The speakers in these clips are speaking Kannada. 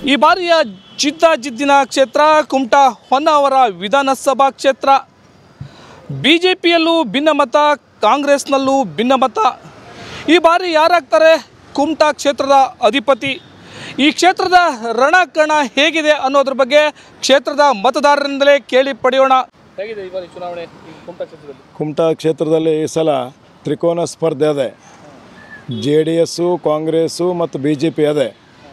ಈ ಬಾರಿಯ ಜಿದ್ದಾಜಿದ್ದಿನ ಕ್ಷೇತ್ರ ಕುಮಟಾ ಹೊನ್ನಾವರ ವಿಧಾನಸಭಾ ಕ್ಷೇತ್ರ ಬಿ ಜೆ ಪಿಯಲ್ಲೂ ಭಿನ್ನಮತ ಕಾಂಗ್ರೆಸ್ನಲ್ಲೂ ಭಿನ್ನಮತ ಈ ಬಾರಿ ಯಾರಾಗ್ತಾರೆ ಕುಮಟಾ ಕ್ಷೇತ್ರದ ಅಧಿಪತಿ ಈ ಕ್ಷೇತ್ರದ ರಣಕಣ ಹೇಗಿದೆ ಅನ್ನೋದ್ರ ಬಗ್ಗೆ ಕ್ಷೇತ್ರದ ಮತದಾರರಿಂದಲೇ ಕೇಳಿ ಪಡೆಯೋಣ ಹೇಗಿದೆ ಈ ಬಾರಿ ಚುನಾವಣೆ ಕುಮಟಾ ಕ್ಷೇತ್ರದಲ್ಲಿ ಕುಮಟಾ ಕ್ಷೇತ್ರದಲ್ಲಿ ಈ ಸಲ ತ್ರಿಕೋನ ಸ್ಪರ್ಧೆ ಅದೆ ಜೆ ಡಿ ಎಸ್ಸು ಕಾಂಗ್ರೆಸ್ಸು ಮತ್ತು ಬಿ ಜೆ ಪಿ ಅದೆ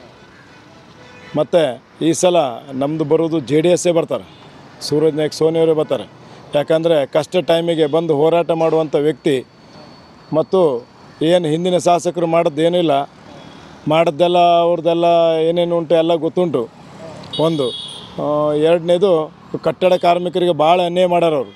ಮತ್ತು ಈ ಸಲ ನಮ್ಮದು ಬರೋದು ಜೆ ಡಿ ಎಸ್ಸೇ ಬರ್ತಾರೆ ಸೂರಜ್ ನಾಯ್ಕ ಸೋನಿಯವರೇ ಬರ್ತಾರೆ ಯಾಕಂದರೆ ಕಷ್ಟ ಟೈಮಿಗೆ ಬಂದು ಹೋರಾಟ ಮಾಡುವಂಥ ವ್ಯಕ್ತಿ ಮತ್ತು ಏನು ಹಿಂದಿನ ಶಾಸಕರು ಮಾಡೋದ್ದೇನಿಲ್ಲ ಮಾಡಿದ್ದೆಲ್ಲ ಅವ್ರದ್ದೆಲ್ಲ ಏನೇನು ಉಂಟು ಎಲ್ಲ ಗೊತ್ತುಂಟು ಒಂದು ಆ, ಎರಡನೇದು ಕಟ್ಟಡ ಕಾರ್ಮಿಕರಿಗೆ ಭಾಳ ಅನ್ಯಾಯ ಮಾಡ್ಯಾರ ಅವರು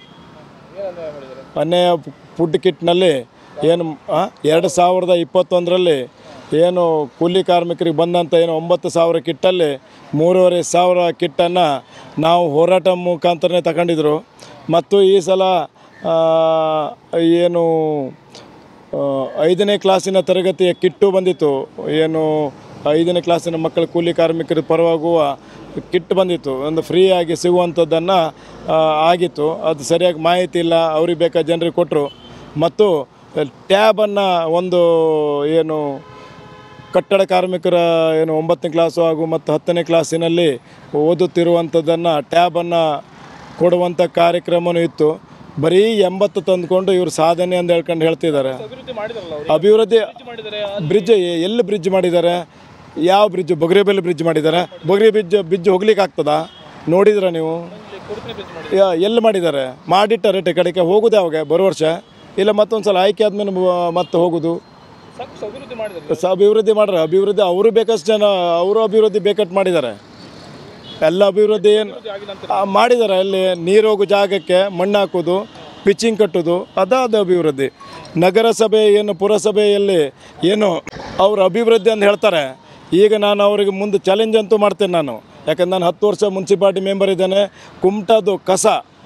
ಅನ್ಯಾಯ ಫುಡ್ ಕಿಟ್ನಲ್ಲಿ ಏನು ಆ, ಎರಡು ಸಾವಿರದ ಇಪ್ಪತ್ತೊಂದರಲ್ಲಿ ಏನು ಕೂಲಿ ಕಾರ್ಮಿಕರಿಗೆ ಬಂದಂಥ ಏನು ಒಂಬತ್ತು ಸಾವಿರ ಕಿಟ್ಟಲ್ಲಿ ಮೂರುವರೆ ಸಾವಿರ ಕಿಟ್ಟನ್ನು ನಾವು ಹೋರಾಟ ಮುಖಾಂತರನೇ ತಗೊಂಡಿದ್ರು ಮತ್ತು ಈ ಸಲ ಆ, ಏನು ಆ, ಐದನೇ ಕ್ಲಾಸಿನ ತರಗತಿಯ ಕಿಟ್ಟು ಬಂದಿತ್ತು ಏನು ಐದನೇ ಕ್ಲಾಸಿನ ಮಕ್ಕಳ ಕೂಲಿ ಕಾರ್ಮಿಕರ ಪರವಾಗುವ ಕಿಟ್ ಬಂದಿತ್ತು ಒಂದು ಫ್ರೀಯಾಗಿ ಸಿಗುವಂಥದ್ದನ್ನು ಆಗಿತ್ತು ಅದು ಸರಿಯಾಗಿ ಮಾಹಿತಿ ಇಲ್ಲ ಅವ್ರಿಗೆ ಬೇಕಾದ ಜನರಿಗೆ ಕೊಟ್ಟರು ಮತ್ತು ಟ್ಯಾಬನ್ನು ಒಂದು ಏನು ಕಟ್ಟಡ ಕಾರ್ಮಿಕರ ಏನು ಒಂಬತ್ತನೇ ಕ್ಲಾಸು ಹಾಗೂ ಮತ್ತು ಹತ್ತನೇ ಕ್ಲಾಸಿನಲ್ಲಿ ಓದುತ್ತಿರುವಂಥದ್ದನ್ನು ಟ್ಯಾಬನ್ನು ಕೊಡುವಂಥ ಕಾರ್ಯಕ್ರಮವೂ ಇತ್ತು ಬರೀ ಎಂಬತ್ತು ತಂದುಕೊಂಡು ಇವರು ಸಾಧನೆ ಅಂತ ಹೇಳ್ಕೊಂಡು ಹೇಳ್ತಿದ್ದಾರೆ ಅಭಿವೃದ್ಧಿ ಮಾಡಿದಾರಲ್ಲ ಅವರು ಅಭಿವೃದ್ಧಿ ಮಾಡಿದ್ದಾರೆ ಬ್ರಿಡ್ಜ್ ಎಲ್ಲಿ ಬ್ರಿಡ್ಜ್ ಮಾಡಿದ್ದಾರೆ ಯಾವ ಬ್ರಿಡ್ಜ್ ಬೊಗರೆಬೆಲ್ ಬ್ರಿಡ್ಜ್ ಮಾಡಿದ್ದಾರೆ ಬೊಗರೆ ಬ್ರಿಡ್ಜ್ ಬ್ರಿಡ್ಜ್ ಹೋಗ್ಲಿಕ್ಕೆ ಆಗ್ತದಾ ನೋಡಿದ್ರ ನೀವು ಯಾ- ಎಲ್ಲಿ ಮಾಡಿದ್ದಾರೆ ಮಾಡಿಟ್ಟಾರೆ ಟಿ ಕಡೆಗೆ ಹೋಗೋದು ಯಾವಾಗ ಬರೋ ವರ್ಷ ಇಲ್ಲ ಮತ್ತೊಂದು ಸಲ ಆಯ್ಕೆ ಆದ್ಮೇಲೆ ಬ- ಮತ್ತೆ ಹೋಗೋದು ಸಾಕಷ್ಟು ಅಭಿವೃದ್ಧಿ ಮಾಡಿದ್ದಾರೆ ಸ ಅಭಿವೃದ್ಧಿ ಮಾಡ್ರೆ ಅಭಿವೃದ್ಧಿ ಅವರು ಬೇಕಷ್ಟು ಜನ ಅವರು ಅಭಿವೃದ್ಧಿ ಬೇಕಟ್ಟು ಮಾಡಿದ್ದಾರೆ ಎಲ್ಲ ಅಭಿವೃದ್ಧಿ ಏನು ಮಾಡಿದ್ದಾರೆ ಅಲ್ಲಿ ನೀರು ಹೋಗೋ ಜಾಗಕ್ಕೆ ಮಣ್ಣು ಹಾಕೋದು ಪಿಚ್ಚಿಂಗ್ ಕಟ್ಟೋದು ಅದಾದ ಅಭಿವೃದ್ಧಿ ನಗರಸಭೆ ಏನು ಪುರಸಭೆಯಲ್ಲಿ ಏನು ಅವ್ರ ಅಭಿವೃದ್ಧಿ ಅಂತ ಹೇಳ್ತಾರೆ ಈಗ ನಾನು ಅವರಿಗೆ ಮುಂದೆ ಚಾಲೆಂಜ್ ಅಂತೂ ಮಾಡ್ತೇನೆ ನಾನು ಯಾಕಂದ್ರೆ ನಾನು ಹತ್ತು ವರ್ಷ ಮುನ್ಸಿಪಾಲ್ಟಿ ಮೆಂಬರ್ ಇದ್ದೇನೆ ಕುಮಟದು ಕಸ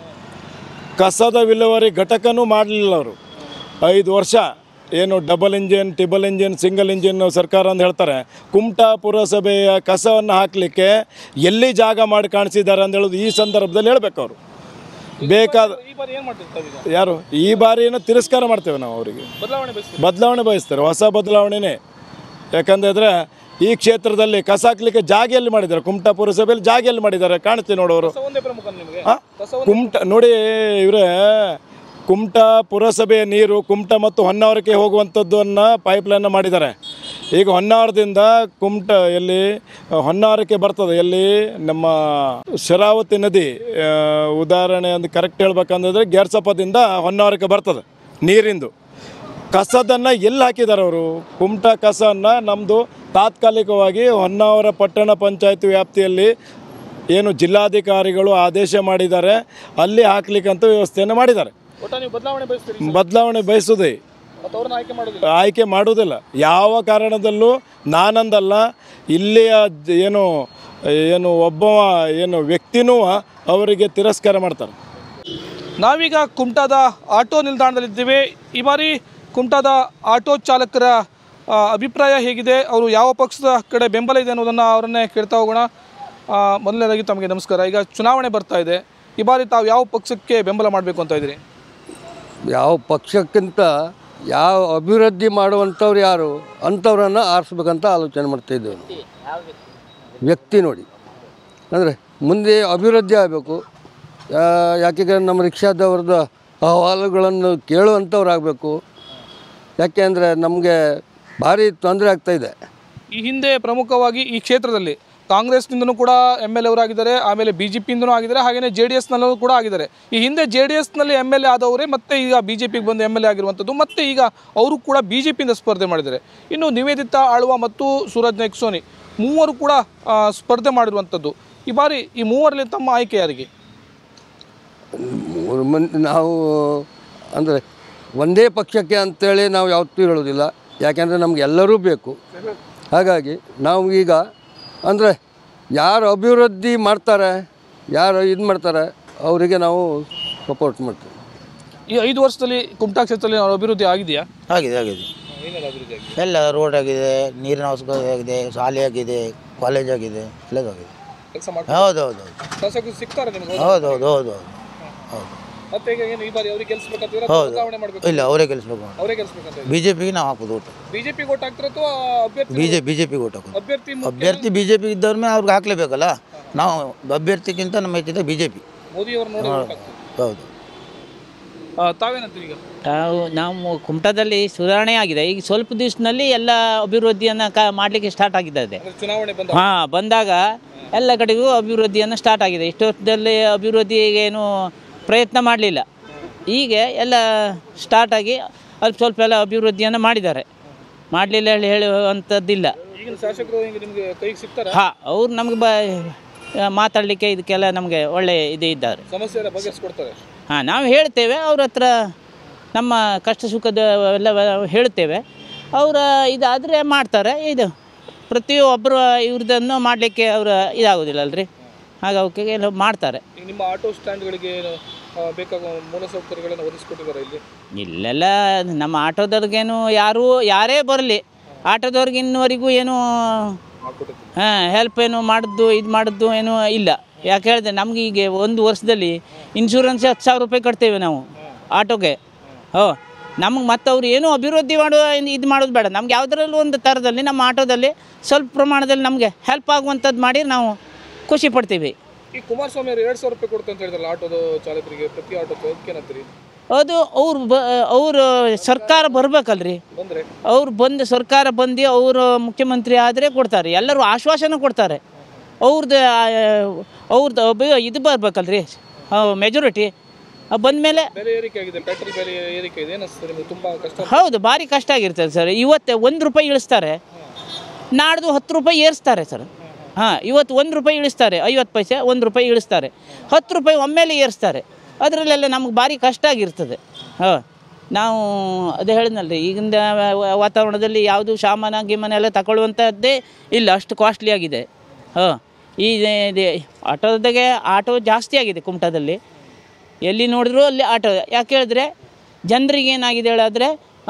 ಕಸದ ವಿಲೇವಾರಿ ಘಟಕನೂ ಮಾಡಲಿಲ್ಲ ಅವರು ಐದು ವರ್ಷ ಏನು double engine triple engine single engine ಸರ್ಕಾರ ಅಂತ ಹೇಳ್ತಾರೆ ಕುಮಟಾ ಪುರಸಭೆಯ ಕಸವನ್ನು ಹಾಕಲಿಕ್ಕೆ ಎಲ್ಲಿ ಜಾಗ ಮಾಡಿ ಕಾಣಿಸಿದ್ದಾರೆ ಅಂತ ಹೇಳೋದು ಈ ಸಂದರ್ಭದಲ್ಲಿ ಹೇಳ್ಬೇಕು ಅವರು ಬೇಕಾದ ಈ ಬಾರಿ ಏನು ಮಾಡ್ತಿರ್ತಾರೆ ಈಗ ಯಾರು ಈ ಬಾರಿ ಏನೋ ತಿರಸ್ಕಾರ ಮಾಡ್ತೇವೆ ನಾವು ಅವರಿಗೆ ಬದಲಾವಣೆ ಬಯಸ್ತಾರೆ ಬದಲಾವಣೆ ಬಯಸ್ತಾರೆ ಹೊಸ ಬದಲಾವಣೆನೇ ಯಾಕಂದ್ರೆ ಈ ಕ್ಷೇತ್ರದಲ್ಲಿ ಕಸ ಹಾಕ್ಲಿಕ್ಕೆ ಜಾಗ ಎಲ್ಲಿ ಮಾಡಿದ್ದಾರೆ ಕುಮಟಾ ಪುರಸಭೆಯಲ್ಲಿ ಜಾಗ ಎಲ್ಲಿ ಮಾಡಿದ್ದಾರೆ ಕಾಣ್ತೀವಿ ನೋಡೋರು ಕಸ ಒಂದೇ ಪ್ರಮುಖ ನಿಮಗೆ ಆ? ಕುಮಟ ನೋಡಿ ಇವರೇ ಕುಮಟ ಪುರಸಭೆಯ ನೀರು ಕುಮಟ ಮತ್ತು ಹೊನ್ನಾವರಕ್ಕೆ ಹೋಗುವಂಥದ್ದನ್ನು ಪೈಪ್ಲೈನ್ ಮಾಡಿದ್ದಾರೆ ಈಗ ಹೊನ್ನಾವರದಿಂದ ಕುಮಟ ಎಲ್ಲಿ ಹೊನ್ನಾವರಕ್ಕೆ ಬರ್ತದೆ ಎಲ್ಲಿ ನಮ್ಮ ಶರಾವತಿ ನದಿ ಆ, ಉದಾಹರಣೆ ಒಂದು ಕರೆಕ್ಟ್ ಹೇಳ್ಬೇಕಂದ್ರೆ ಗೇರ್ಸಪ್ಪದಿಂದ ಹೊನ್ನಾವರಕ್ಕೆ ಬರ್ತದೆ ನೀರಿಂದು ಕಸದನ್ನು ಎಲ್ಲಿ ಹಾಕಿದ್ದಾರೆ ಅವರು ಕುಮಟ ಕಸವನ್ನು ನಮ್ಮದು ತಾತ್ಕಾಲಿಕವಾಗಿ ಹೊನ್ನಾವರ ಪಟ್ಟಣ ಪಂಚಾಯತ್ ವ್ಯಾಪ್ತಿಯಲ್ಲಿ ಏನು ಜಿಲ್ಲಾಧಿಕಾರಿಗಳು ಆದೇಶ ಮಾಡಿದ್ದಾರೆ ಅಲ್ಲಿ ಹಾಕ್ಲಿಕ್ಕಂತ ವ್ಯವಸ್ಥೆಯನ್ನು ಮಾಡಿದ್ದಾರೆ ಒಟ್ಟ ನೀವು ಬದಲಾವಣೆ ಬಯಸ್ತೀರಿ ಬದಲಾವಣೆ ಬಯಸುವುದೇ ಮತ್ತು ಅವ್ರನ್ನ ಆಯ್ಕೆ ಮಾಡೋದಿಲ್ಲ ಆಯ್ಕೆ ಮಾಡುವುದಿಲ್ಲ ಯಾವ ಕಾರಣದಲ್ಲೂ ನಾನಂದಲ್ಲ ಇಲ್ಲಿಯ ಜ- ಏನು ಏನು ಒಬ್ಬ ಏನು ವ್ಯಕ್ತಿನೂ ಅವರಿಗೆ ತಿರಸ್ಕಾರ ಮಾಡ್ತಾರೆ ನಾವೀಗ ಕುಮಟಾದ ಆಟೋ ನಿಲ್ದಾಣದಲ್ಲಿದ್ದೇವೆ ಈ ಬಾರಿ ಕುಮಟಾದ ಆಟೋ ಚಾಲಕರ ಆ, ಅಭಿಪ್ರಾಯ ಹೇಗಿದೆ ಅವರು ಯಾವ ಪಕ್ಷದ ಕಡೆ ಬೆಂಬಲ ಇದೆ ಅನ್ನೋದನ್ನು ಅವರನ್ನೇ ಕೇಳ್ತಾ ಹೋಗೋಣ ಆ, ಮೊದಲನೇದಾಗಿ ತಮಗೆ ನಮಸ್ಕಾರ ಈಗ ಚುನಾವಣೆ ಬರ್ತಾ ಇದೆ ಈ ಬಾರಿ ತಾವು ಯಾವ ಪಕ್ಷಕ್ಕೆ ಬೆಂಬಲ ಮಾಡಬೇಕು ಅಂತ ಇದ್ದೀರಿ ಯಾವ ಪಕ್ಷಕ್ಕಿಂತ ಯಾವ ಅಭಿವೃದ್ಧಿ ಮಾಡುವಂಥವ್ರು ಯಾರು ಅಂಥವ್ರನ್ನು ಆರಿಸ್ಬೇಕಂತ ಆಲೋಚನೆ ಮಾಡ್ತಾಯಿದ್ದೇವೆ ವ್ಯಕ್ತಿ ನೋಡಿ ಅಂದರೆ ಮುಂದೆ ಅಭಿವೃದ್ಧಿ ಆಗಬೇಕು ಯಾಕೆಂದರೆ ನಮ್ಮ ರಿಕ್ಷಾದವ್ರದ್ದು ಅಹವಾಲುಗಳನ್ನು ಕೇಳುವಂಥವ್ರು ಆಗಬೇಕು ಯಾಕೆ ಅಂದರೆ ನಮಗೆ ಭಾರಿ ತೊಂದರೆ ಆಗ್ತಾಯಿದೆ ಈ ಹಿಂದೆ ಪ್ರಮುಖವಾಗಿ ಈ ಕ್ಷೇತ್ರದಲ್ಲಿ ಕಾಂಗ್ರೆಸ್ನಿಂದನೂ ಕೂಡ ಎಮ್ ಎಲ್ ಅವರಾಗಿದ್ದಾರೆ ಆಮೇಲೆ ಬಿ ಜೆ ಪಿಯಿಂದನೂ ಆಗಿದ್ದಾರೆ ಹಾಗೆಯೇ ಜೆ ಡಿ ಎಸ್ನಲ್ಲೂ ಕೂಡ ಆಗಿದ್ದಾರೆ ಈ ಹಿಂದೆ ಜೆ ಡಿ ಎಸ್ನಲ್ಲಿ ಎಮ್ ಎಲ್ ಎ ಆದವರೇ ಮತ್ತೆ ಈಗ ಬಿ ಜೆ ಪಿಗೆ ಬಂದು ಎಮ್ ಎಲ್ ಎ ಆಗಿರುವಂಥದ್ದು ಮತ್ತೆ ಈಗ ಅವರು ಕೂಡ ಬಿ ಜೆ ಪಿಯಿಂದ ಸ್ಪರ್ಧೆ ಮಾಡಿದ್ದಾರೆ ಇನ್ನು ನಿವೇದಿತಾ ಆಳ್ವ ಮತ್ತು ಸೂರಜ್ ನಾಯ್ಕ್ ಸೋನಿ ಮೂವರು ಕೂಡ ಆ, ಸ್ಪರ್ಧೆ ಮಾಡಿರುವಂಥದ್ದು ಈ ಬಾರಿ ಈ ಮೂವರಲ್ಲಿ ತಮ್ಮ ಆಯ್ಕೆ ಯಾರಿಗೆ ಮೂರು ಮಂದಿ ನಾವು ಅಂದರೆ ಒಂದೇ ಪಕ್ಷಕ್ಕೆ ಅಂತೇಳಿ ನಾವು ಯಾವತ್ತೂ ಹೇಳೋದಿಲ್ಲ ಯಾಕೆಂದರೆ ನಮ್ಗೆ ಎಲ್ಲರೂ ಬೇಕು ಹಾಗಾಗಿ ನಾವು ಈಗ ಅಂದರೆ ಯಾರು ಅಭಿವೃದ್ಧಿ ಮಾಡ್ತಾರೆ ಯಾರು ಇದು ಮಾಡ್ತಾರೆ ಅವರಿಗೆ ನಾವು ಸಪೋರ್ಟ್ ಮಾಡ್ತೀವಿ ಈ ಐದು ವರ್ಷದಲ್ಲಿ ಕುಮಟಾ ಕ್ಷೇತ್ರದಲ್ಲಿ ಅವ್ರ ಅಭಿವೃದ್ಧಿ ಆಗಿದೆಯಾ ಆಗಿದೆ ಆಗಿದೆ ಏನೆಲ್ಲ ಅಭಿವೃದ್ಧಿ ಆಗಿದೆ ಎಲ್ಲ ರೋಡ್ ಆಗಿದೆ ನೀರಿನ ಅವಶ್ಯಕತೆ ಆಗಿದೆ ಶಾಲೆ ಆಗಿದೆ ಕಾಲೇಜ್ ಆಗಿದೆ ಎಲ್ಲದಾಗಿದೆ ಕೆಲಸ ಮಾಡ್ತಾರೆ ಹೌದು ಹೌದು ಹೌದು ಶಾಸಕರು ಸಿಗ್ತಾರೆ ನಿಮ್ಗೆ ಹೌದು ಹೌದು ಹೌದು ಹೌದು ಹೌದು ಮತ್ತೆ ಈಗ ಏನು ಈ ಬಾರಿ ಅವ್ರಿಗೆ ಗೆಲ್ಸ್ಬೇಕಂತೀರಾ ಹೌದು. ಬದಲಾವಣೆ ಮಾಡ್ಬೇಕು ಇಲ್ಲ ಅವರೇ ಗೆಲ್ಲಿಸ್ಬೇಕು ಅವರೇ ಗೆಲ್ಸ್ಬೇಕಂತ ಬಿ ಜೆ ಪಿಗೆ ನಾವು ಹಾಕೋದು ಊಟ ಬಿಜೆಪಿ ಓಟ್ ಹಾಕ್ತಾರ ಅಥವಾ ಅಭ್ಯರ್ಥಿ ಬಿ ಜೆ ಬಿ ಜೆ ಪಿಗೆ ಊಟ ಹಾಕೋದು ಅಭ್ಯರ್ಥಿ ಮುಖ್ಯ? ಅಭ್ಯರ್ಥಿ ಬಿ ಜೆ ಪಿ ಇದ್ದವ್ರ ಮೇಲೆ ಅವ್ರಿಗೆ ಹಾಕ್ಲೇಬೇಕಲ್ಲ ನಾವು ಅಭ್ಯರ್ಥಿಗಿಂತ ನಮ್ಮ ಹೆಚ್ಚಿದೆ ಬಿ ಜೆ ಪಿ ಮೋದಿ ಅವ್ರು ನೋಡಿ vote ಹಾಕ್ತಾರೆ. ಹೌದು ಆ, ತಾವೇನಂತೀರಿ ಈಗ ನಾವು ನಾವು ಕುಮಟಾದಲ್ಲಿ ಸುಧಾರಣೆ ಆಗಿದೆ ಈಗ ಸ್ವಲ್ಪ ದಿವಸದಲ್ಲಿ ಎಲ್ಲ ಅಭಿವೃದ್ಧಿಯನ್ನು ಕ ಮಾಡಲಿಕ್ಕೆ ಸ್ಟಾರ್ಟ್ ಆಗಿದ್ದಾರೆ ಅಂದ್ರೆ ಚುನಾವಣೆ ಬಂದ ಹಾಂ ಬಂದಾಗ ಎಲ್ಲ ಕಡೆಗೂ ಅಭಿವೃದ್ಧಿಯನ್ನು ಸ್ಟಾರ್ಟ್ ಆಗಿದೆ ಇಷ್ಟೊತ್ತಲ್ಲಿ ಅಭಿವೃದ್ಧಿಗೆ ಏನು ಪ್ರಯತ್ನ ಮಾಡಲಿಲ್ಲ ಈಗ ಎಲ್ಲ ಸ್ಟಾರ್ಟ್ ಆಗಿ ಅಲ್ಪ ಸ್ವಲ್ಪ ಎಲ್ಲ ಅಭಿವೃದ್ಧಿಯನ್ನು ಮಾಡಿದ್ದಾರೆ ಮಾಡಲಿಲ್ಲ ಹೇಳಿ ಹೇಳುವಂಥದ್ದಿಲ್ಲ ಈಗಿನ ಶಾಸಕರು ಹಿಂಗೆ ನಿಮ್ಗೆ ಕೈಗೆ ಸಿಗ್ತಾರ ಹಾಂ ಅವ್ರು ನಮಗೆ ಬ ಮಾತಾಡಲಿಕ್ಕೆ ಇದಕ್ಕೆಲ್ಲ ನಮಗೆ ಒಳ್ಳೆಯ ಇದು ಇದ್ದಾರೆ ಸಮಸ್ಯೆ ಎಲ್ಲ ಬಗೆಹರಿಸ್ಕೊಡ್ತಾರೆ ಹಾಂ ನಾವು ಹೇಳ್ತೇವೆ ಅವ್ರ ಹತ್ರ ನಮ್ಮ ಕಷ್ಟ ಸುಖದ ಎಲ್ಲ ಹೇಳ್ತೇವೆ ಅವರ ಇದಾದರೆ ಮಾಡ್ತಾರೆ ಇದು ಪ್ರತಿಯೊಬ್ಬರು ಇವ್ರದನ್ನು ಮಾಡಲಿಕ್ಕೆ ಅವರು ಇದಾಗೋದಿಲ್ಲ ಅಲ್ರಿ ಹಾಗೆ ಅವಕ್ಕೆ ಎಲ್ಲ ಮಾಡ್ತಾರೆ ಈಗ ನಿಮ್ಮ ಆಟೋ ಸ್ಟ್ಯಾಂಡ್ಗಳಿಗೆ ಏನು ಆ, ಬೇಕಾಗುವ ಮೂಲಸೌಕರ್ಯಗಳನ್ನು ಒದಗಿಸ್ಕೊಟ್ಟಿದ್ದಾರೆ ಇಲ್ಲಿ ಇಲ್ಲೆಲ್ಲ ನಮ್ಮ ಆಟೋದವ್ರಿಗೇನು ಯಾರು ಯಾರೇ ಬರಲಿ ಆಟೋದವ್ರಿಗೆ ಇನ್ನುವರೆಗೂ ಏನು ಮಾಡ್ಕೊಟ್ಟಿರ್ತೀವಿ ಹಾಂ ಹೆಲ್ಪ್ ಏನು ಮಾಡಿದ್ದು ಇದು ಮಾಡಿದ್ದು ಏನು ಇಲ್ಲ ಯಾಕೆ ಹೇಳಿದೆ ನಮ್ಗೆ ಈಗ ಒಂದು ವರ್ಷದಲ್ಲಿ ಇನ್ಶೂರೆನ್ಸ್ ಹತ್ತು ಸಾವಿರ ರೂಪಾಯಿ ಕಟ್ತೇವೆ ನಾವು ಆಟೋಗೆ ಹೋ ನಮಗೆ ಮತ್ತೆ ಅವ್ರು ಏನೂ ಅಭಿವೃದ್ಧಿ ಮಾಡುವ ಇದು ಮಾಡೋದು ಬೇಡ ನಮ್ಗೆ ಯಾವುದರಲ್ಲೂ ಒಂದು ಥರದಲ್ಲಿ ನಮ್ಮ ಆಟೋದಲ್ಲಿ ಸ್ವಲ್ಪ ಪ್ರಮಾಣದಲ್ಲಿ ನಮಗೆ ಹೆಲ್ಪ್ ಆಗುವಂಥದ್ದು ಮಾಡಿ ನಾವು ಖುಷಿ ಪಡ್ತೀವಿ ಈ ಕುಮಾರಸ್ವಾಮಿ ಅವರು ಎರಡು ಸಾವಿರ ರೂಪಾಯಿ ಕೊಡ್ತಾರೆ ಅಂತ ಹೇಳಿದ್ರಲ್ಲ ಆಟೋದ ಚಾಲಕರಿಗೆ ಪ್ರತಿ ಆಟೋಕ್ಕೆ ಅದಕ್ಕೇನಂತೀರಿ ಅದು ಅವ್ರು ಬ ಅವರು ಸರ್ಕಾರ ಬರಬೇಕಲ್ರಿ ಬಂದರೆ ಅವ್ರು ಬಂದು ಸರ್ಕಾರ ಬಂದು ಅವರು ಮುಖ್ಯಮಂತ್ರಿ ಆದರೆ ಕೊಡ್ತಾರೆ ಎಲ್ಲರೂ ಆಶ್ವಾಸನೆ ಕೊಡ್ತಾರೆ ಅವ್ರದ್ದು ಅವ್ರದ್ದು ಅಭಿ- ಇದು ಬರ್ಬೇಕಲ್ರಿ ಮೆಜಾರಿಟಿ ಬಂದಮೇಲೆ ಬೆಲೆ ಏರಿಕೆ ಆಗಿದೆ ಪೆಟ್ರೋಲ್ ಬೆಲೆ ಏರಿಕೆ ಇದೆ ಏನಿಸ್ತದೆ ನಿಮಗೆ ತುಂಬ ಕಷ್ಟ ಹೌದು ಭಾರಿ ಕಷ್ಟ ಆಗಿರ್ತದೆ ಸರ್ ಇವತ್ತು ಒಂದು ರೂಪಾಯಿ ಇಳಿಸ್ತಾರೆ ನಾಡ್ದು ಹತ್ತು ರೂಪಾಯಿ ಏರಿಸ್ತಾರೆ ಸರ್ ಹಾಂ ಇವತ್ತು ಒಂದು ರೂಪಾಯಿ ಇಳಿಸ್ತಾರೆ ಐವತ್ತು ಪೈಸೆ ಒಂದು ರೂಪಾಯಿ ಇಳಿಸ್ತಾರೆ ಹತ್ತು ರೂಪಾಯಿ ಒಮ್ಮೆಲೆ ಏರಿಸ್ತಾರೆ ಅದರಲ್ಲೆಲ್ಲ ನಮ್ಗೆ ಭಾರಿ ಕಷ್ಟ ಆಗಿರ್ತದೆ ಹಾಂ ನಾವು ಅದೇ ಹೇಳಿದ್ನಲ್ರಿ ಈಗಿನ ವ- ವಾತಾವರಣದಲ್ಲಿ ಯಾವುದು ಸಾಮಾನ ಗಿಮಾನ ಎಲ್ಲ ತಗೊಳ್ಳುವಂಥದ್ದೇ ಇಲ್ಲ ಅಷ್ಟು ಕಾಸ್ಟ್ಲಿ ಆಗಿದೆ ಹಾಂ ಈ ಇದೆ ಆಟೋದಾಗೆ ಆಟೋ ಜಾಸ್ತಿ ಆಗಿದೆ ಕುಮಟಾದಲ್ಲಿ ಎಲ್ಲಿ ನೋಡಿದ್ರು ಅಲ್ಲಿ ಆಟೋ ಯಾಕೆ ಹೇಳಿದ್ರೆ ಜನರಿಗೆ ಏನಾಗಿದೆ ಹೇಳಿದ್ರೆ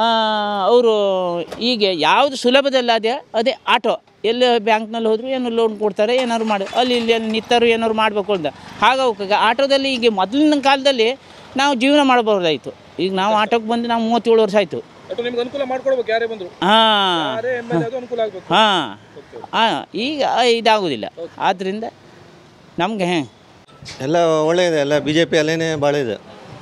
ಅವರು ಈಗ ಯಾವುದು ಸುಲಭದಲ್ಲಾದೆ ಅದೇ ಆಟೋ ಎಲ್ಲಿ ಬ್ಯಾಂಕ್ನಲ್ಲಿ ಹೋದ್ರು ಏನೋ ಲೋನ್ ಕೊಡ್ತಾರೆ ಏನಾದ್ರು ಮಾಡಿ ಅಲ್ಲಿ ಇಲ್ಲಿ ಅಲ್ಲಿ ನಿಂತರು ಏನಾದ್ರು ಮಾಡಬೇಕು ಅಂತ ಹಾಗಾಗಿ ಆಟೋದಲ್ಲಿ ಈಗ ಮೊದಲಿನ ಕಾಲದಲ್ಲಿ ನಾವು ಜೀವನ ಮಾಡಬಹುದಾಯಿತು ಈಗ ನಾವು ಆಟೋಕ್ಕೆ ಬಂದು ನಾವು ಮೂವತ್ತೇಳು ವರ್ಷ ಆಯಿತು ಒಟ್ಟು ನಿಮ್ಗೆ ಅನುಕೂಲ ಮಾಡ್ಕೊಡ್ಬೇಕು ಯಾರೇ ಬಂದರು ಹಾಂ ಯಾರೇ ಎಮ್ ಎಲ್ ಅದು ಅನುಕೂಲ ಆಗಬೇಕು ಹಾಂ ಹಾಂ ಈಗ ಇದಾಗೋದಿಲ್ಲ ಆದ್ದರಿಂದ ನಮಗೆ ಹ್ಞೂ ಎಲ್ಲ ಒಳ್ಳೆಯದೆ ಎಲ್ಲ ಬಿ ಜೆ ಪಿ ಅಲ್ಲೇನೇ ಭಾಳ ಇದೆ